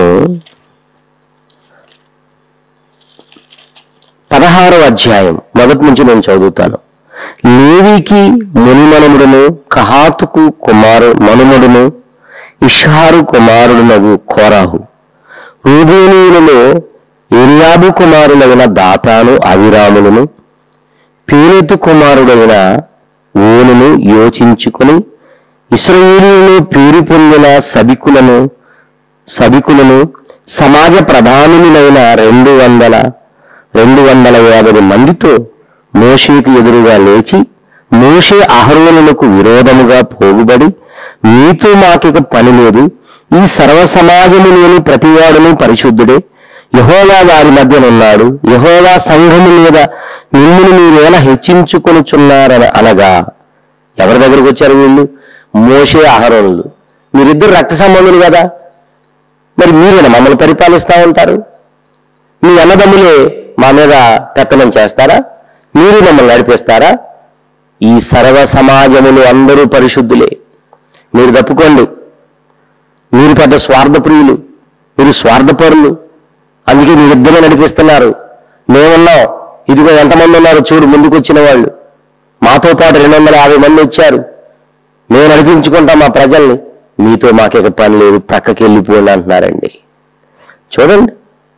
A: పదహారవ అధ్యాయం మొదటి నుంచి నేను చదువుతాను లేవికి మునిమనుముడును కహాతుకు కుమారు మనుమడును ఇషారు కుమారుడునగు కోరాహు రూబేనీయులలో ఏలియాబు కుమారులైన దాతాను అవిరాములను పేరెతు కుమారుడైన ఓనును యోచించుకుని ఇస్రాయేలీయులు పేరు పొందిన సభికులను సభికులను సమాజ ప్రధానులైన రెండు వందల రెండు వందల యాభై మందితో మోషేకు ఎదురుగా లేచి మోషే అహరోనులకు విరోధముగా పోగుబడి మీతో మాకిక పని లేదు ఈ సర్వ సమాజములోని ప్రతివాడును పరిశుద్ధుడే యహోవా వారి మధ్యన ఉన్నాడు యహోవా సంఘము మీద మిమ్మల్ని మీరు ఎలా హెచ్చించుకొనుచున్నారని అనగా ఎవరి దగ్గరికి వచ్చారు వీళ్ళు మోషే ఆహరణులు మీరిద్దరు రక్త సంబంధులు కదా మరి మీరేనా మమ్మల్ని పరిపాలిస్తూ ఉంటారు మీ అన్నదమ్ములే మా మీద పెత్తనం చేస్తారా మీరు మమ్మల్ని నడిపిస్తారా ఈ సర్వ సమాజములు అందరూ పరిశుద్ధులే మీరు తప్పుకోండి మీరు పెద్ద స్వార్థప్రియులు మీరు స్వార్థపరులు అందుకే మీరు ఇద్దరే నడిపిస్తున్నారు మేమున్నాం ఇదిగో ఎంతమంది ఉన్నారు చూడు ముందుకు వచ్చిన వాళ్ళు మాతో పాటు రెండు వందల యాభై మంది వచ్చారు మేము నడిపించుకుంటాం మా ప్రజల్ని మీతో మాకిక పని లేదు ప్రక్కకి వెళ్ళిపోండి అంటున్నారండి చూడండి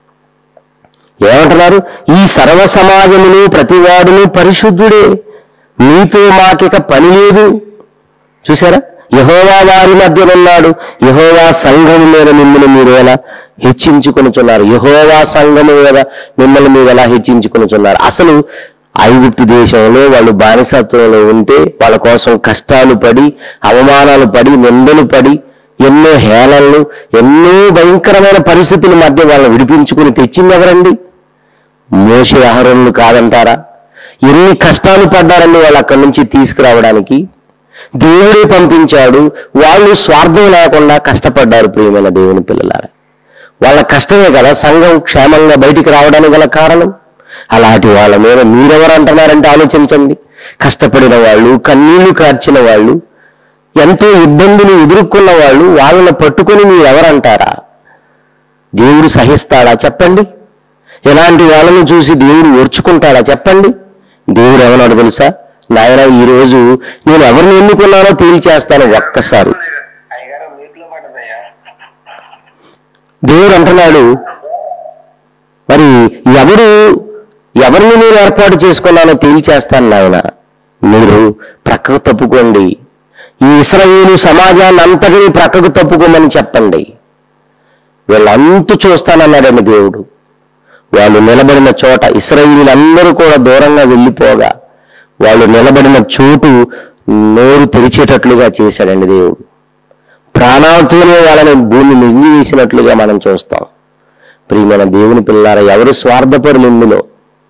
A: ఏమంటున్నారు ఈ సర్వ సమాజమును ప్రతివాడును పరిశుద్ధుడే మీతో మాకిక పని లేదు చూసారా యహోవా వారి మధ్యనున్నాడు యహోవా సంఘము మీద మిమ్మల్ని మీరు ఎలా హెచ్చించుకొనుచున్నారు యహోవా సంఘము మీద మిమ్మల్ని మీరు ఎలా హెచ్చించుకొనుచున్నారు అసలు ఐగుప్తు దేశంలో వాళ్ళు బానిసత్వంలో ఉంటే వాళ్ళ కోసం కష్టాలు పడి అవమానాలు పడి నిందలు పడి ఎన్నో హేళనలు ఎన్నో భయంకరమైన పరిస్థితుల మధ్య వాళ్ళని విడిపించుకుని తెచ్చింది ఎవరండి మోసే ఆహారంలు కాదంటారా ఎన్ని కష్టాలు పడ్డారండి వాళ్ళు అక్కడి నుంచి తీసుకురావడానికి దేవుడే పంపించాడు వాళ్ళు స్వార్థం లేకుండా కష్టపడ్డారు ప్రియమైన దేవుని పిల్లలారా వాళ్ళ కష్టమే కదా సంఘం క్షేమంగా బయటికి రావడానికి గల కారణం అలాంటి వాళ్ళ మీద మీరెవరు అంటున్నారంటే ఆలోచించండి కష్టపడిన వాళ్ళు కన్నీళ్లు కార్చిన వాళ్ళు ఎంతో ఇబ్బందులు ఎదుర్కొన్న వాళ్ళు వాళ్ళని పట్టుకొని మీరెవరంటారా దేవుడు సహిస్తాడా చెప్పండి ఇలాంటి వాళ్ళని చూసి దేవుడు ఓర్చుకుంటాడా చెప్పండి దేవుడు ఏమన్నాడు తెలుసా నాయన ఈరోజు నేను ఎవరిని ఎన్నుకున్నానో తేల్చేస్తాను ఒక్కసారి
B: అయ్యగారు మీట్లో పడ్డదయ్యా
A: దేవుడు అంటున్నాడు మరి ఎవరు ఎవరిని నేను ఏర్పాటు చేసుకున్నానో తేల్చేస్తాను నాయన మీరు ప్రక్కకు తప్పుకోండి ఈ ఇస్రాయేలు సమాజాన్ని అంతటినీ ప్రక్కకు తప్పుకోమని చెప్పండి వీళ్ళంతు చూస్తానన్నాడండి దేవుడు వాళ్ళు నిలబడిన చోట ఇస్రాయిలీలందరూ కూడా దూరంగా వెళ్ళిపోగా వాళ్ళు నిలబడిన చోటు నోరు తెరిచేటట్లుగా చేశాడండి దేవుడు ప్రాణాలతోనే వాళ్ళని భూమి మింగి వేసినట్లుగా మనం చూస్తాం ప్రియమైన దేవుని పిల్లారా ఎవరు స్వార్థపరులు ఇందులో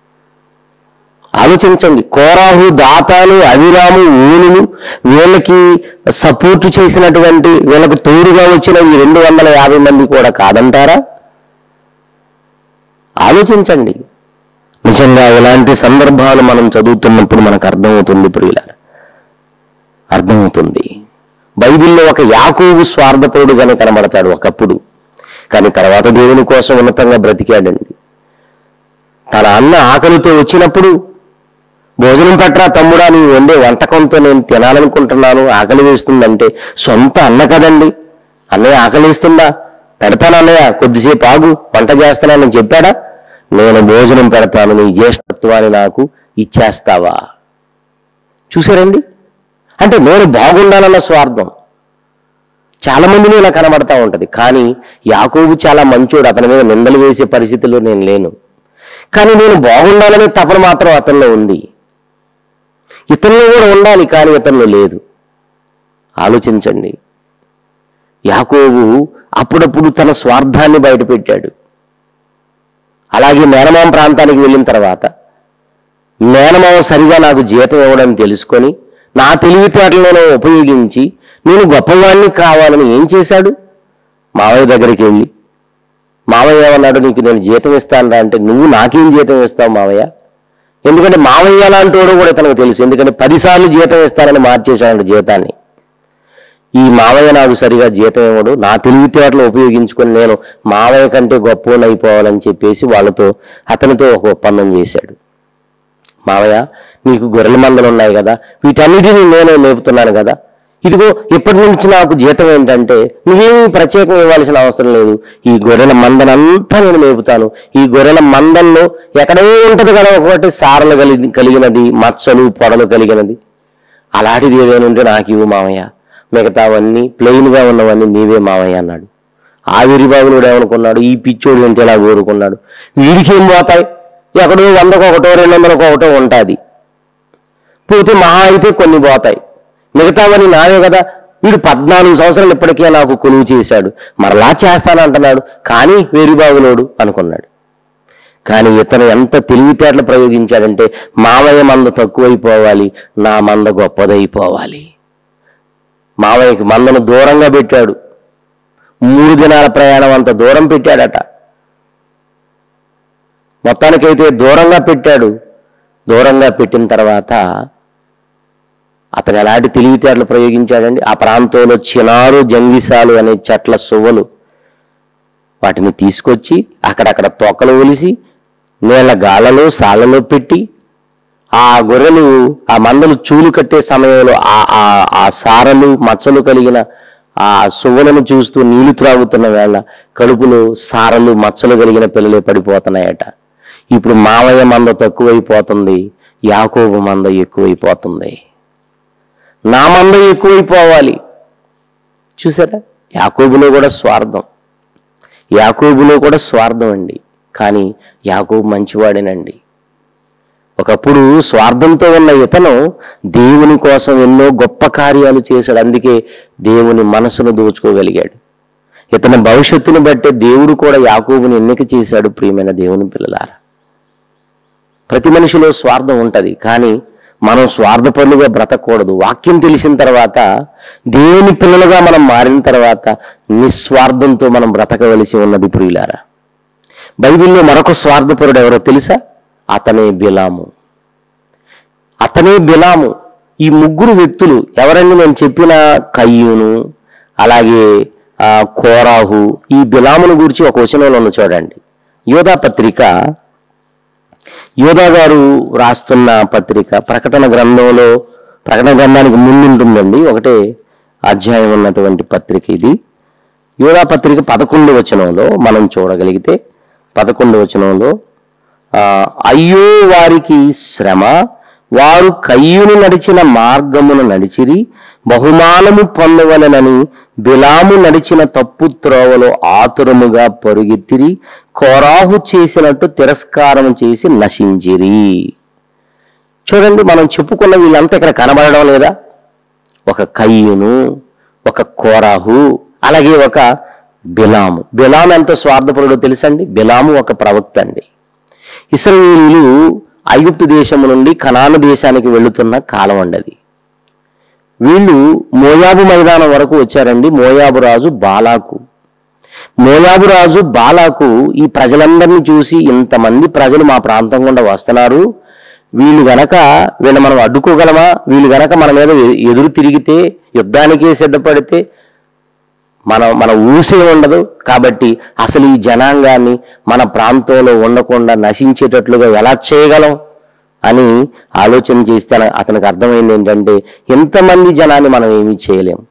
A: ఆలోచించండి కోరాహు దాతాలు అవిరాము ఊనులు వీళ్ళకి సపోర్ట్ చేసినటువంటి వీళ్ళకు తోడుగా వచ్చిన ఈ రెండు వందల యాభై మంది కూడా కాదంటారా ఆలోచించండి నిజంగా ఇలాంటి సందర్భాలు మనం చదువుతున్నప్పుడు మనకు అర్థమవుతుంది ప్రియుల అర్థమవుతుంది బైబిల్లో ఒక యాకోబు స్వార్థపరుడుగానే కనబడతాడు ఒకప్పుడు కానీ తర్వాత దేవుని కోసం ఉన్నతంగా బ్రతికాడండి తన అన్న ఆకలితో వచ్చినప్పుడు భోజనం పట్రా తమ్ముడా నీ వండే వంటకంతో నేను తినాలనుకుంటున్నాను ఆకలి వేస్తుందంటే సొంత అన్న కదండి అన్నయ్య ఆకలి వేస్తుందా పెడతాను అన్నయ్య కొద్దిసేపు ఆగు వంట చేస్తానని చెప్పాడా నేను భోజనం పెడతాను నీ జ్యేష్ఠత్వాన్ని నాకు ఇచ్చేస్తావా చూసారండి అంటే నేను బాగుండాలన్న స్వార్థం చాలా మందిని ఇలా కనబడతా ఉంటది కానీ యాకోబు చాలా మంచోడు అతని మీద నిందలు వేసే పరిస్థితిలో నేను లేను కానీ నేను బాగుండాలనే తపన మాత్రం అతనిలో ఉంది ఇతనిలో కూడా ఉండాలి కానీ ఇతనిలో లేదు ఆలోచించండి యాకోబు అప్పుడప్పుడు తన స్వార్థాన్ని బయటపెట్టాడు అలాగే మేనమామ ప్రాంతానికి వెళ్ళిన తర్వాత మేనమామ సరిగా నాకు జీతం ఇవ్వడం తెలుసుకొని నా తెలివితేటలను ఉపయోగించి నేను గొప్పవాణ్ణి కావాలని ఏం చేశాడు మావయ్య దగ్గరికి వెళ్ళి మావయ్య ఏమన్నాడు నీకు నేను జీతం ఇస్తాను అంటే నువ్వు నాకేం జీతం ఇస్తావు మావయ్య ఎందుకంటే మావయ్య లాంటి వాడు కూడా ఇతనికి తెలుసు ఎందుకంటే పదిసార్లు జీతం ఇస్తానని మార్చేశాడు జీతాన్ని ఈ మావయ్య నాకు సరిగా జీతం ఇవ్వడు నా తెలివితేటలు ఉపయోగించుకొని నేను మావయ్య కంటే గొప్పవాడిని అయిపోవాలని చెప్పేసి వాళ్ళతో అతనితో ఒక ఒప్పందం చేశాడు మావయ్య నీకు గొర్రెల మందలు ఉన్నాయి కదా వీటన్నిటిని నేనే మేపుతున్నాను కదా ఇదిగో ఇప్పటి నుంచి నాకు జీతం ఏంటంటే నువ్వేమీ ప్రత్యేకం ఇవ్వాల్సిన అవసరం లేదు ఈ గొర్రెల మందనంతా నేను మేపుతాను ఈ గొర్రెల మందల్లో ఎక్కడో ఉంటది కదా ఒకటి సారలు కలిగి కలిగినది మచ్చలు పొడలు కలిగినది అలాంటిది ఏదైనా ఉంటే నాకు ఇవ్వు మామయ్య మిగతావన్నీ ప్లెయిన్గా ఉన్నవన్నీ నీవే మామయ్య అన్నాడు ఆ విరిబాబునుడు ఏమనుకున్నాడు ఈ పిచ్చోడు ఏంటి ఇలా కోరుకున్నాడు వీడికి ఏం పోతాయి ఎక్కడో వందకు ఒకటో రెండు వందలకు ఒకటో ఉంటుంది పోతే మహా అయితే కొన్ని పోతాయి మిగతావన్నీ నావే కదా వీడు పద్నాలుగు సంవత్సరాలు ఇప్పటికే నాకు కొలువు చేశాడు మరలా చేస్తానంటున్నాడు కానీ వేరిబాబులోడు అనుకున్నాడు కానీ ఇతను ఎంత తెలివితేటలు ప్రయోగించాడంటే మావయ్య మంద తక్కువైపోవాలి నా మంద గొప్పదైపోవాలి మావయ్యకి మందను దూరంగా పెట్టాడు మూడు దినాల ప్రయాణం అంత దూరం పెట్టాడట మొత్తానికైతే దూరంగా పెట్టాడు దూరంగా పెట్టిన తర్వాత అతను ఎలాంటి తెలివితేటలు ప్రయోగించాడండి ఆ ప్రాంతంలో చినారు జంగిసాలు అనే చెట్ల సువ్వలు వాటిని తీసుకొచ్చి అక్కడక్కడ తొక్కలు ఒలిసి నీళ్ళ గాళ్ళలో సాళ్ళలో పెట్టి ఆ గొర్రెలు ఆ మందలు చూలు కట్టే సమయంలో ఆ ఆ ఆ సారలు మచ్చలు కలిగిన ఆ సువ్వలను చూస్తూ నీళ్లు త్రాగుతున్న వేళ కడుపులో సారలు మచ్చలు కలిగిన పిల్లలే పడిపోతున్నాయట ఇప్పుడు మావయ్య మంద తక్కువైపోతుంది యాకోబు మంద ఎక్కువైపోతుంది నా మంద ఎక్కువైపోవాలి చూసారా యాకోబులో కూడా స్వార్థం యాకోబులో కూడా స్వార్థం అండి కానీ యాకోబు మంచివాడేనండి ఒకప్పుడు స్వార్థంతో ఉన్న ఇతను దేవుని కోసం ఎన్నో గొప్ప కార్యాలు చేశాడు అందుకే దేవుని మనసును దోచుకోగలిగాడు ఇతని భవిష్యత్తును బట్టే దేవుడు కూడా యాకోబుని ఎన్నిక చేశాడు ప్రియమైన దేవుని పిల్లలారా ప్రతి మనిషిలో స్వార్థం ఉంటది కానీ మనం స్వార్థపరులుగా బ్రతకూడదు వాక్యం తెలిసిన తర్వాత దేవుని పిల్లలుగా మనం మారిన తర్వాత నిస్వార్థంతో మనం బ్రతకవలసి ఉన్నది ప్రియులారా బైబిల్లో మరొక స్వార్థపరుడు ఎవరో తెలుసా అతనే బిలాము అతనే బిలాము ఈ ముగ్గురు వ్యక్తులు ఎవరండి నేను చెప్పిన కయ్యూను అలాగే ఆ, కోరాహు ఈ బిలామును గురించి ఒక వచనంలో ఉన్న చూడండి యోధా పత్రిక యోధా గారు రాస్తున్న పత్రిక ప్రకటన గ్రంథంలో ప్రకటన గ్రంథానికి ముందు ఉంటుందండి ఒకటే అధ్యాయం ఉన్నటువంటి పత్రిక ఇది యోధా పత్రిక పదకొండు వచనంలో మనం చూడగలిగితే పదకొండు వచనంలో ఆ, అయ్యో వారికి శ్రమ వారు కయ్యును నడిచిన మార్గమును నడిచిరి బహుమానము పొందవలనని బిలాము నడిచిన తప్పు త్రోవలో ఆతురముగా పరుగెత్తిరి కోరాహు చేసినట్టు తిరస్కారం చేసి నశించిరి చూడండి మనం చెప్పుకున్న వీళ్ళంతా ఇక్కడ కనబడడం లేదా ఒక కయ్యును ఒక కోరాహు అలాగే ఒక బిలాము బిలాము ఎంత స్వార్థపరుడో తెలుసండి బిలాము ఒక ప్రవక్త అండి ఇస్రాయేలీలు ఐగుప్తు దేశము నుండి కనాను దేశానికి వెళుతున్న కాలం అండి అది వీళ్ళు మోయాబు మైదానం వరకు వచ్చారండి మోయాబు రాజు బాలాకు మోయాబు రాజు బాలాకు ఈ ప్రజలందరినీ చూసి ఇంతమంది ప్రజలు మా ప్రాంతం గుండా వస్తున్నారు వీళ్ళు గనక వీళ్ళు మనం అడ్డుకోగలమా వీళ్ళు గనక మన మీద ఎ- ఎదురు తిరిగితే యుద్ధానికే సిద్ధపడితే మన మన ఊసే ఉండదు కాబట్టి అసలు ఈ జనాంగాన్ని మన ప్రాంతంలో ఉండకుండా నశించేటట్లుగా ఎలా చేయగలం అని ఆలోచన చేస్తే అన- అతనికి అర్థమైంది ఏంటంటే ఎంతమంది జనాన్ని మనం ఏమీ చేయలేం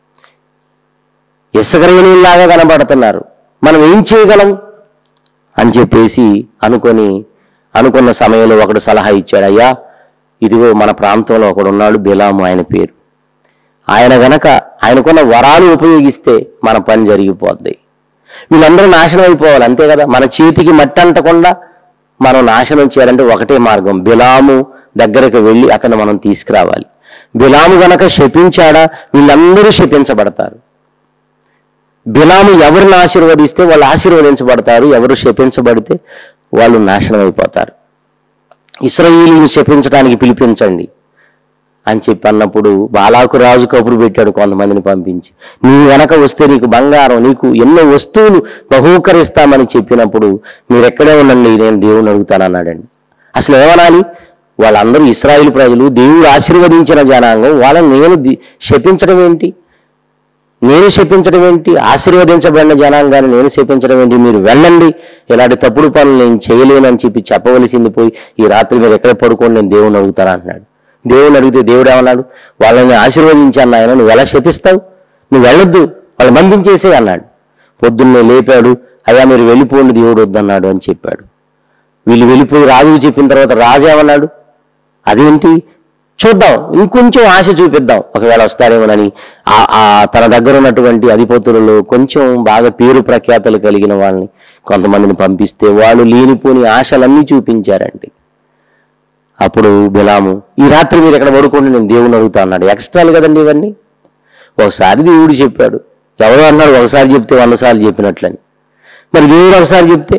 A: ఇసుకరేణిలాగా కనబడుతున్నారు మనం ఏం చేయగలం అని చెప్పేసి అనుకొని అనుకున్న సమయంలో ఒకడు సలహా ఇచ్చాడు అయ్యా ఇదిగో మన ప్రాంతంలో ఒకడు ఉన్నాడు బిలాము ఆయన పేరు ఆయన గనక ఆయనకున్న వరాలు ఉపయోగిస్తే మన పని జరిగిపోద్ది వీళ్ళందరూ నాశనం అయిపోవాలి అంతే కదా మన చేతికి మట్టి అంటకుండా మనం నాశనం చేయాలంటే ఒకటే మార్గం బిలాము దగ్గరకు వెళ్ళి అతను మనం తీసుకురావాలి బిలాము గనక శపించాడా వీళ్ళందరూ శపించబడతారు బిలాము ఎవరిని ఆశీర్వదిస్తే వాళ్ళు ఆశీర్వదించబడతారు ఎవరు శపించబడితే వాళ్ళు నాశనం అయిపోతారు ఇస్రాయిల్ని శపించడానికి పిలిపించండి అని చెప్పి అన్నప్పుడు బాలాకు రాజు కబురు పెట్టాడు కొంతమందిని పంపించి నీ వెనక వస్తే నీకు బంగారం నీకు ఎన్నో వస్తువులు బహూకరిస్తామని చెప్పినప్పుడు మీరు ఎక్కడే ఉండండి నేను దేవుని అడుగుతానన్నాడండి అసలు ఏమనాలి వాళ్ళందరూ ఇస్రాయిల్ ప్రజలు దేవుడు ఆశీర్వదించిన జనాంగం వాళ్ళని నేను ది- శపించడం ఏంటి నేను శపించడం ఏంటి ఆశీర్వదించబడిన జనాంగాన్ని నేను శపించడం ఏంటి మీరు వెళ్ళండి ఇలాంటి తప్పుడు పనులు నేను చేయలేనని చెప్పి చెప్పవలసింది పోయి ఈ రాత్రి మీరు ఎక్కడ పడుకోండి నేను దేవుని అడుగుతాను అంటున్నాడు దేవుని అడిగితే దేవుడు ఏమన్నాడు వాళ్ళని ఆశీర్వదించాను ఆయన నువ్వు ఎలా శపిస్తావు నువ్వు వెళ్ళొద్దు వాళ్ళు బంధించేసే అన్నాడు పొద్దున్నే లేపాడు అయ్యా మీరు వెళ్ళిపోండి దేవుడు వద్దన్నాడు అని చెప్పాడు వీళ్ళు వెళ్ళిపోయి రాజుకు చెప్పిన తర్వాత రాజు ఏమన్నాడు అదేంటి చూద్దాం ఇంకొంచెం ఆశ చూపిద్దాం ఒకవేళ వస్తారేమోనని ఆ ఆ తన దగ్గర ఉన్నటువంటి అధిపతులలో కొంచెం బాగా పేరు ప్రఖ్యాతలు కలిగిన వాళ్ళని కొంతమందిని పంపిస్తే వాళ్ళు లేనిపోని ఆశలన్నీ చూపించారండి అప్పుడు బిలాము ఈ రాత్రి మీరు ఎక్కడ పడుకోండి నేను దేవుని అడుగుతా అన్నాడు ఎక్స్ట్రాలు కదండి ఇవన్నీ ఒకసారి దేవుడు చెప్పాడు ఎవరో అన్నాడు ఒకసారి చెప్తే వంద సార్లు చెప్పినట్లని మరి దేవుడు ఒకసారి చెప్తే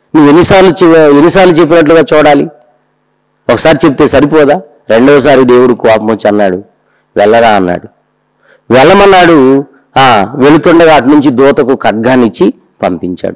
A: నువ్వు ఎన్నిసార్లు చె- ఎన్నిసార్లు చెప్పినట్లుగా చూడాలి ఒకసారి చెప్తే సరిపోదా రెండవసారి దేవుడు కోపం వచ్చి అన్నాడు వెళ్ళరా అన్నాడు వెళ్ళమన్నాడు ఆ వెళుతుండగా అటు నుంచి దూతకు ఖడ్గాన్ని ఇచ్చి పంపించాడు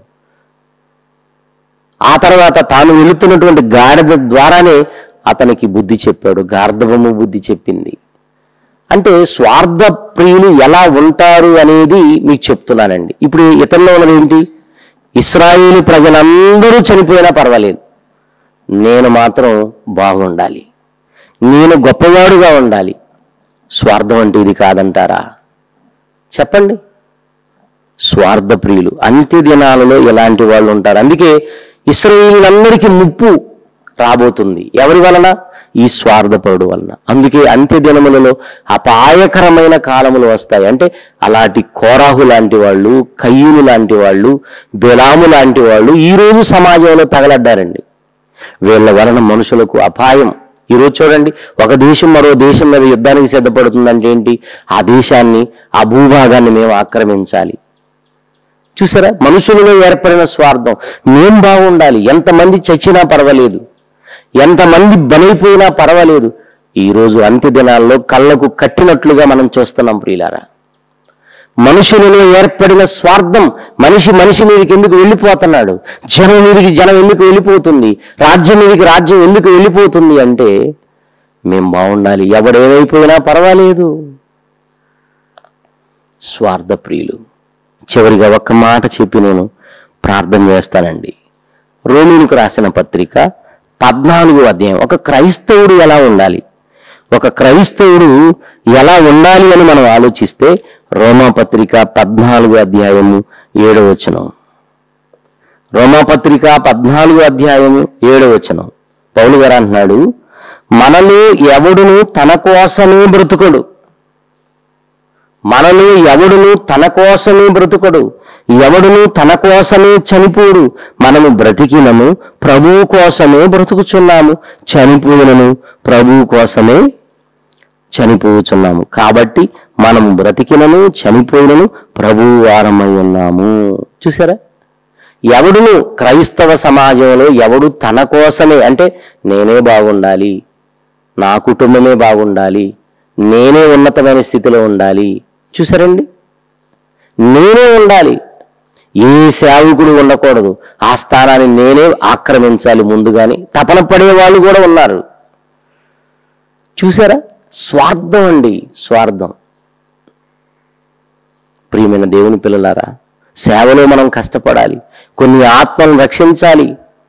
A: ఆ తర్వాత తాను వెళుతున్నటువంటి గాడిద ద్వారానే అతనికి బుద్ధి చెప్పాడు గార్ధవము బుద్ధి చెప్పింది అంటే స్వార్థ ప్రియులు ఎలా ఉంటారు అనేది మీకు చెప్తున్నానండి ఇప్పుడు ఇతరులో ఉన్నది ఏంటి ఇస్రాయేలు ప్రజలందరూ చనిపోయినా పర్వాలేదు నేను మాత్రం బాగుండాలి నేను గొప్పవాడుగా ఉండాలి స్వార్థం అంటే ఇది కాదంటారా చెప్పండి స్వార్థ ప్రియులు అంత్య దినాలలో ఎలాంటి వాళ్ళు ఉంటారు అందుకే ఇస్రాయేలీలందరికీ ముప్పు రాబోతుంది ఎవరి వలన ఈ స్వార్థపరుడు వలన అందుకే అంత్య దినములలో అపాయకరమైన కాలములు వస్తాయి అంటే అలాంటి కోరాహు లాంటి వాళ్ళు కయ్యూలు లాంటి వాళ్ళు బెలాము లాంటి వాళ్ళు ఈ రోజు సమాజంలో తగలడ్డారండి వీళ్ళ వలన మనుషులకు అపాయం ఈరోజు చూడండి ఒక దేశం మరో దేశం మీద యుద్ధానికి సిద్ధపడుతుందంటే ఏంటి ఆ దేశాన్ని ఆ భూభాగాన్ని మేము ఆక్రమించాలి చూసారా మనుషులలో ఏర్పడిన స్వార్థం మేం బాగుండాలి ఎంతమంది చచ్చినా పర్వాలేదు ఎంతమంది బలైపోయినా పర్వాలేదు ఈ రోజు అంత్య దినాల్లో కళ్ళకు కట్టినట్లుగా మనం చూస్తున్నాం ప్రియులారా మనుషులలో ఏర్పడిన స్వార్థం మనిషి మనిషి మీదకి ఎందుకు వెళ్ళిపోతున్నాడు జనం మీదకి జనం ఎందుకు వెళ్ళిపోతుంది రాజ్యం మీదకి రాజ్యం ఎందుకు వెళ్ళిపోతుంది అంటే మేం బాగుండాలి ఎవడేమైపోయినా పర్వాలేదు స్వార్థ ప్రియులు చివరిగా ఒక్క మాట చెప్పి నేను ప్రార్థన చేస్తానండి రోమిలకు రాసిన పత్రిక పద్నాలుగు అధ్యాయం ఒక క్రైస్తవుడు ఎలా ఉండాలి ఒక క్రైస్తవుడు ఎలా ఉండాలి అని మనం ఆలోచిస్తే రోమా పత్రిక పద్నాలుగు అధ్యాయము ఏడవ వచనం రోమా పత్రిక పద్నాలుగు అధ్యాయము ఏడవ వచనం పౌలు గారు అంటున్నాడు మనలో ఎవడును తన కోసమే బ్రతుకడు మనలో ఎవడును తన కోసమే బ్రతుకడు ఎవడును తన కోసమే చనిపోడు మనము బ్రతికినము ప్రభువు కోసమే బ్రతుకుచున్నాము చనిపోయినను ప్రభువు కోసమే చనిపోచున్నాము కాబట్టి మనము బ్రతికినను చనిపోయినను ప్రభువు వారమై ఉన్నాము చూసారా ఎవడును క్రైస్తవ సమాజంలో ఎవడు తన కోసమే అంటే నేనే బాగుండాలి నా కుటుంబమే బాగుండాలి నేనే ఉన్నతమైన స్థితిలో ఉండాలి చూసారండి నేనే ఉండాలి ఏ సేవకుడు ఉండకూడదు ఆ స్థానాన్ని నేనే ఆక్రమించాలి ముందుగాని తపన పడే వాళ్ళు కూడా ఉన్నారు చూసారా స్వార్థం అండి స్వార్థం ప్రియమైన దేవుని పిల్లలారా సేవలో మనం కష్టపడాలి కొన్ని ఆత్మలను రక్షించాలి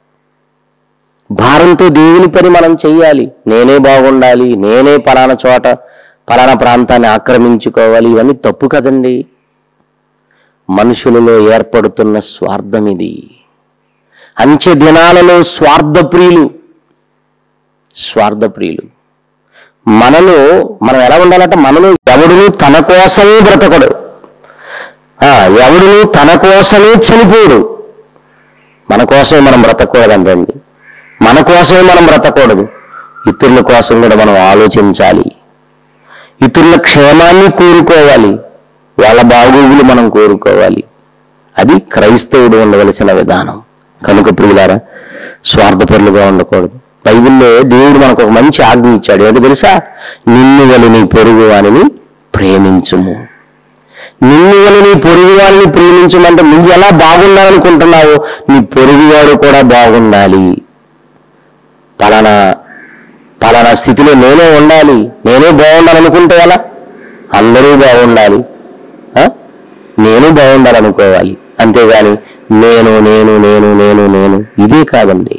A: భారంతో దేవుని పని మనం చెయ్యాలి నేనే బాగుండాలి నేనే పలానా చోట పలానా ప్రాంతాన్ని ఆక్రమించుకోవాలి ఇవన్నీ తప్పు కదండి మనుషులలో ఏర్పడుతున్న స్వార్థం ఇది అంచె దినాలలో స్వార్థ ప్రియులు స్వార్థ ప్రియులు మనలో మనం ఎలా ఉండాలంటే మనలో ఎవడును తన కోసమే బ్రతకడు ఆ, ఎవడును తన కోసమే చనిపోడు మన కోసమే మనం బ్రతకూడదంటండి మన కోసమే మనం బ్రతకూడదు ఇతరుల కోసం కూడా మనం ఆలోచించాలి ఇతరుల క్షేమాన్ని కోరుకోవాలి వాళ్ళ బాగోగులు మనం కోరుకోవాలి అది క్రైస్తవుడు ఉండవలసిన విధానం కనుక ప్రియులారా స్వార్థపరులుగా ఉండకూడదు బైబిల్లో దేవుడు మనకు ఒక మంచి ఆజ్ఞ ఇచ్చాడు ఏంటో తెలుసా నిన్ను వలి నీ పొరుగు వానిని ప్రేమించుము నిన్ను వలి నీ పొరుగు వారిని ప్రేమించమంటే నువ్వు ఎలా బాగుండాలనుకుంటున్నావో నీ పొరుగువాడు కూడా బాగుండాలి పలానా పలానా స్థితిలో నేనే ఉండాలి నేనే బాగుండాలనుకుంటే ఎలా అందరూ బాగుండాలి ఆ? నేను బాగుండాలనుకోవాలి అంతేగాని నేను నేను నేను నేను నేను ఇదే కాదండి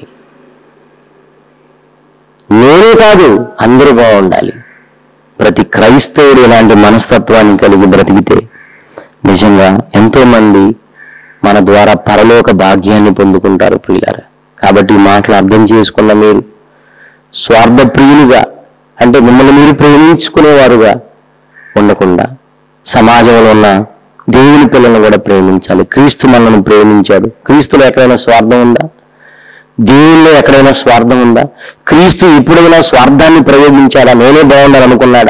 A: నేనే కాదు అందరూ బాగుండాలి ప్రతి క్రైస్తవుడు ఇలాంటి మనస్తత్వాన్ని కలిగి బ్రతికితే నిజంగా ఎంతో మంది మన ద్వారా పరలోక భాగ్యాన్ని పొందుకుంటారు ప్రియులారా కాబట్టి ఈ మాటలు అర్థం చేసుకున్న మీరు స్వార్థ ప్రియులుగా అంటే మిమ్మల్ని మీరు ప్రేమించుకునేవారుగా ఉండకుండా సమాజంలో ఉన్న దేవుని పిల్లలను కూడా ప్రేమించాలి క్రీస్తు మనల్ని ప్రేమించాడు క్రీస్తులో ఎక్కడైనా స్వార్థం ఉందా దేవుల్లో ఎక్కడైనా స్వార్థం ఉందా క్రీస్తు ఎప్పుడైనా స్వార్థాన్ని ప్రయోగించాడా నేనే బాగుండాలనుకున్నాడా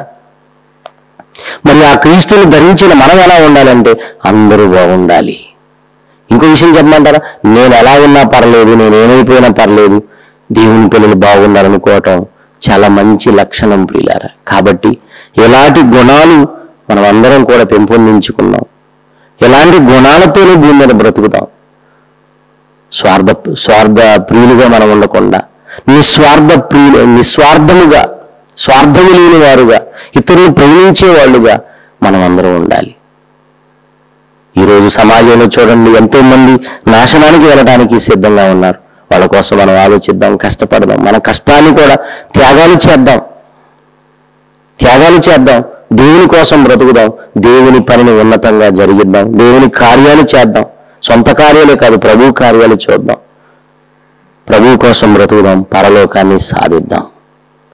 A: మరి ఆ క్రీస్తుని ధరించిన మనం ఎలా ఉండాలంటే అందరూ బాగుండాలి ఇంకో విషయం చెప్పమంటారా నేను ఎలా ఉన్నా పర్లేదు నేను ఏమైపోయినా పర్లేదు దేవుని పిల్లలు బాగున్నారనుకోవటం చాలా మంచి లక్షణం ప్రియులారా కాబట్టి ఎలాంటి గుణాలు మనం అందరం కూడా పెంపొందించుకున్నాం ఎలాంటి గుణాలతోనే భూమి మీద బ్రతుకుతాం స్వార్థ స్వార్థ ప్రియులుగా మనం ఉండకుండా నిస్వార్థ ప్రియులు నిస్వార్థముగా స్వార్థము లేని వారుగా ఇతరులను ప్రేమించే వాళ్ళుగా మనం అందరం ఉండాలి ఈరోజు సమాజంలో చూడండి ఎంతో మంది నాశనానికి వెళ్ళడానికి సిద్ధంగా ఉన్నారు వాళ్ళ కోసం మనం ఆలోచిద్దాం కష్టపడదాం మన కష్టాన్ని కూడా త్యాగాలు చేద్దాం త్యాగాలు చేద్దాం దేవుని కోసం బ్రతుకుదాం దేవుని పనిని ఉన్నతంగా జరిగిద్దాం దేవుని కార్యాలు చేద్దాం సొంత కార్యాలే కాదు ప్రభు కార్యాలు చూద్దాం ప్రభు కోసం బ్రతుకుదాం పరలోకాన్ని సాధిద్దాం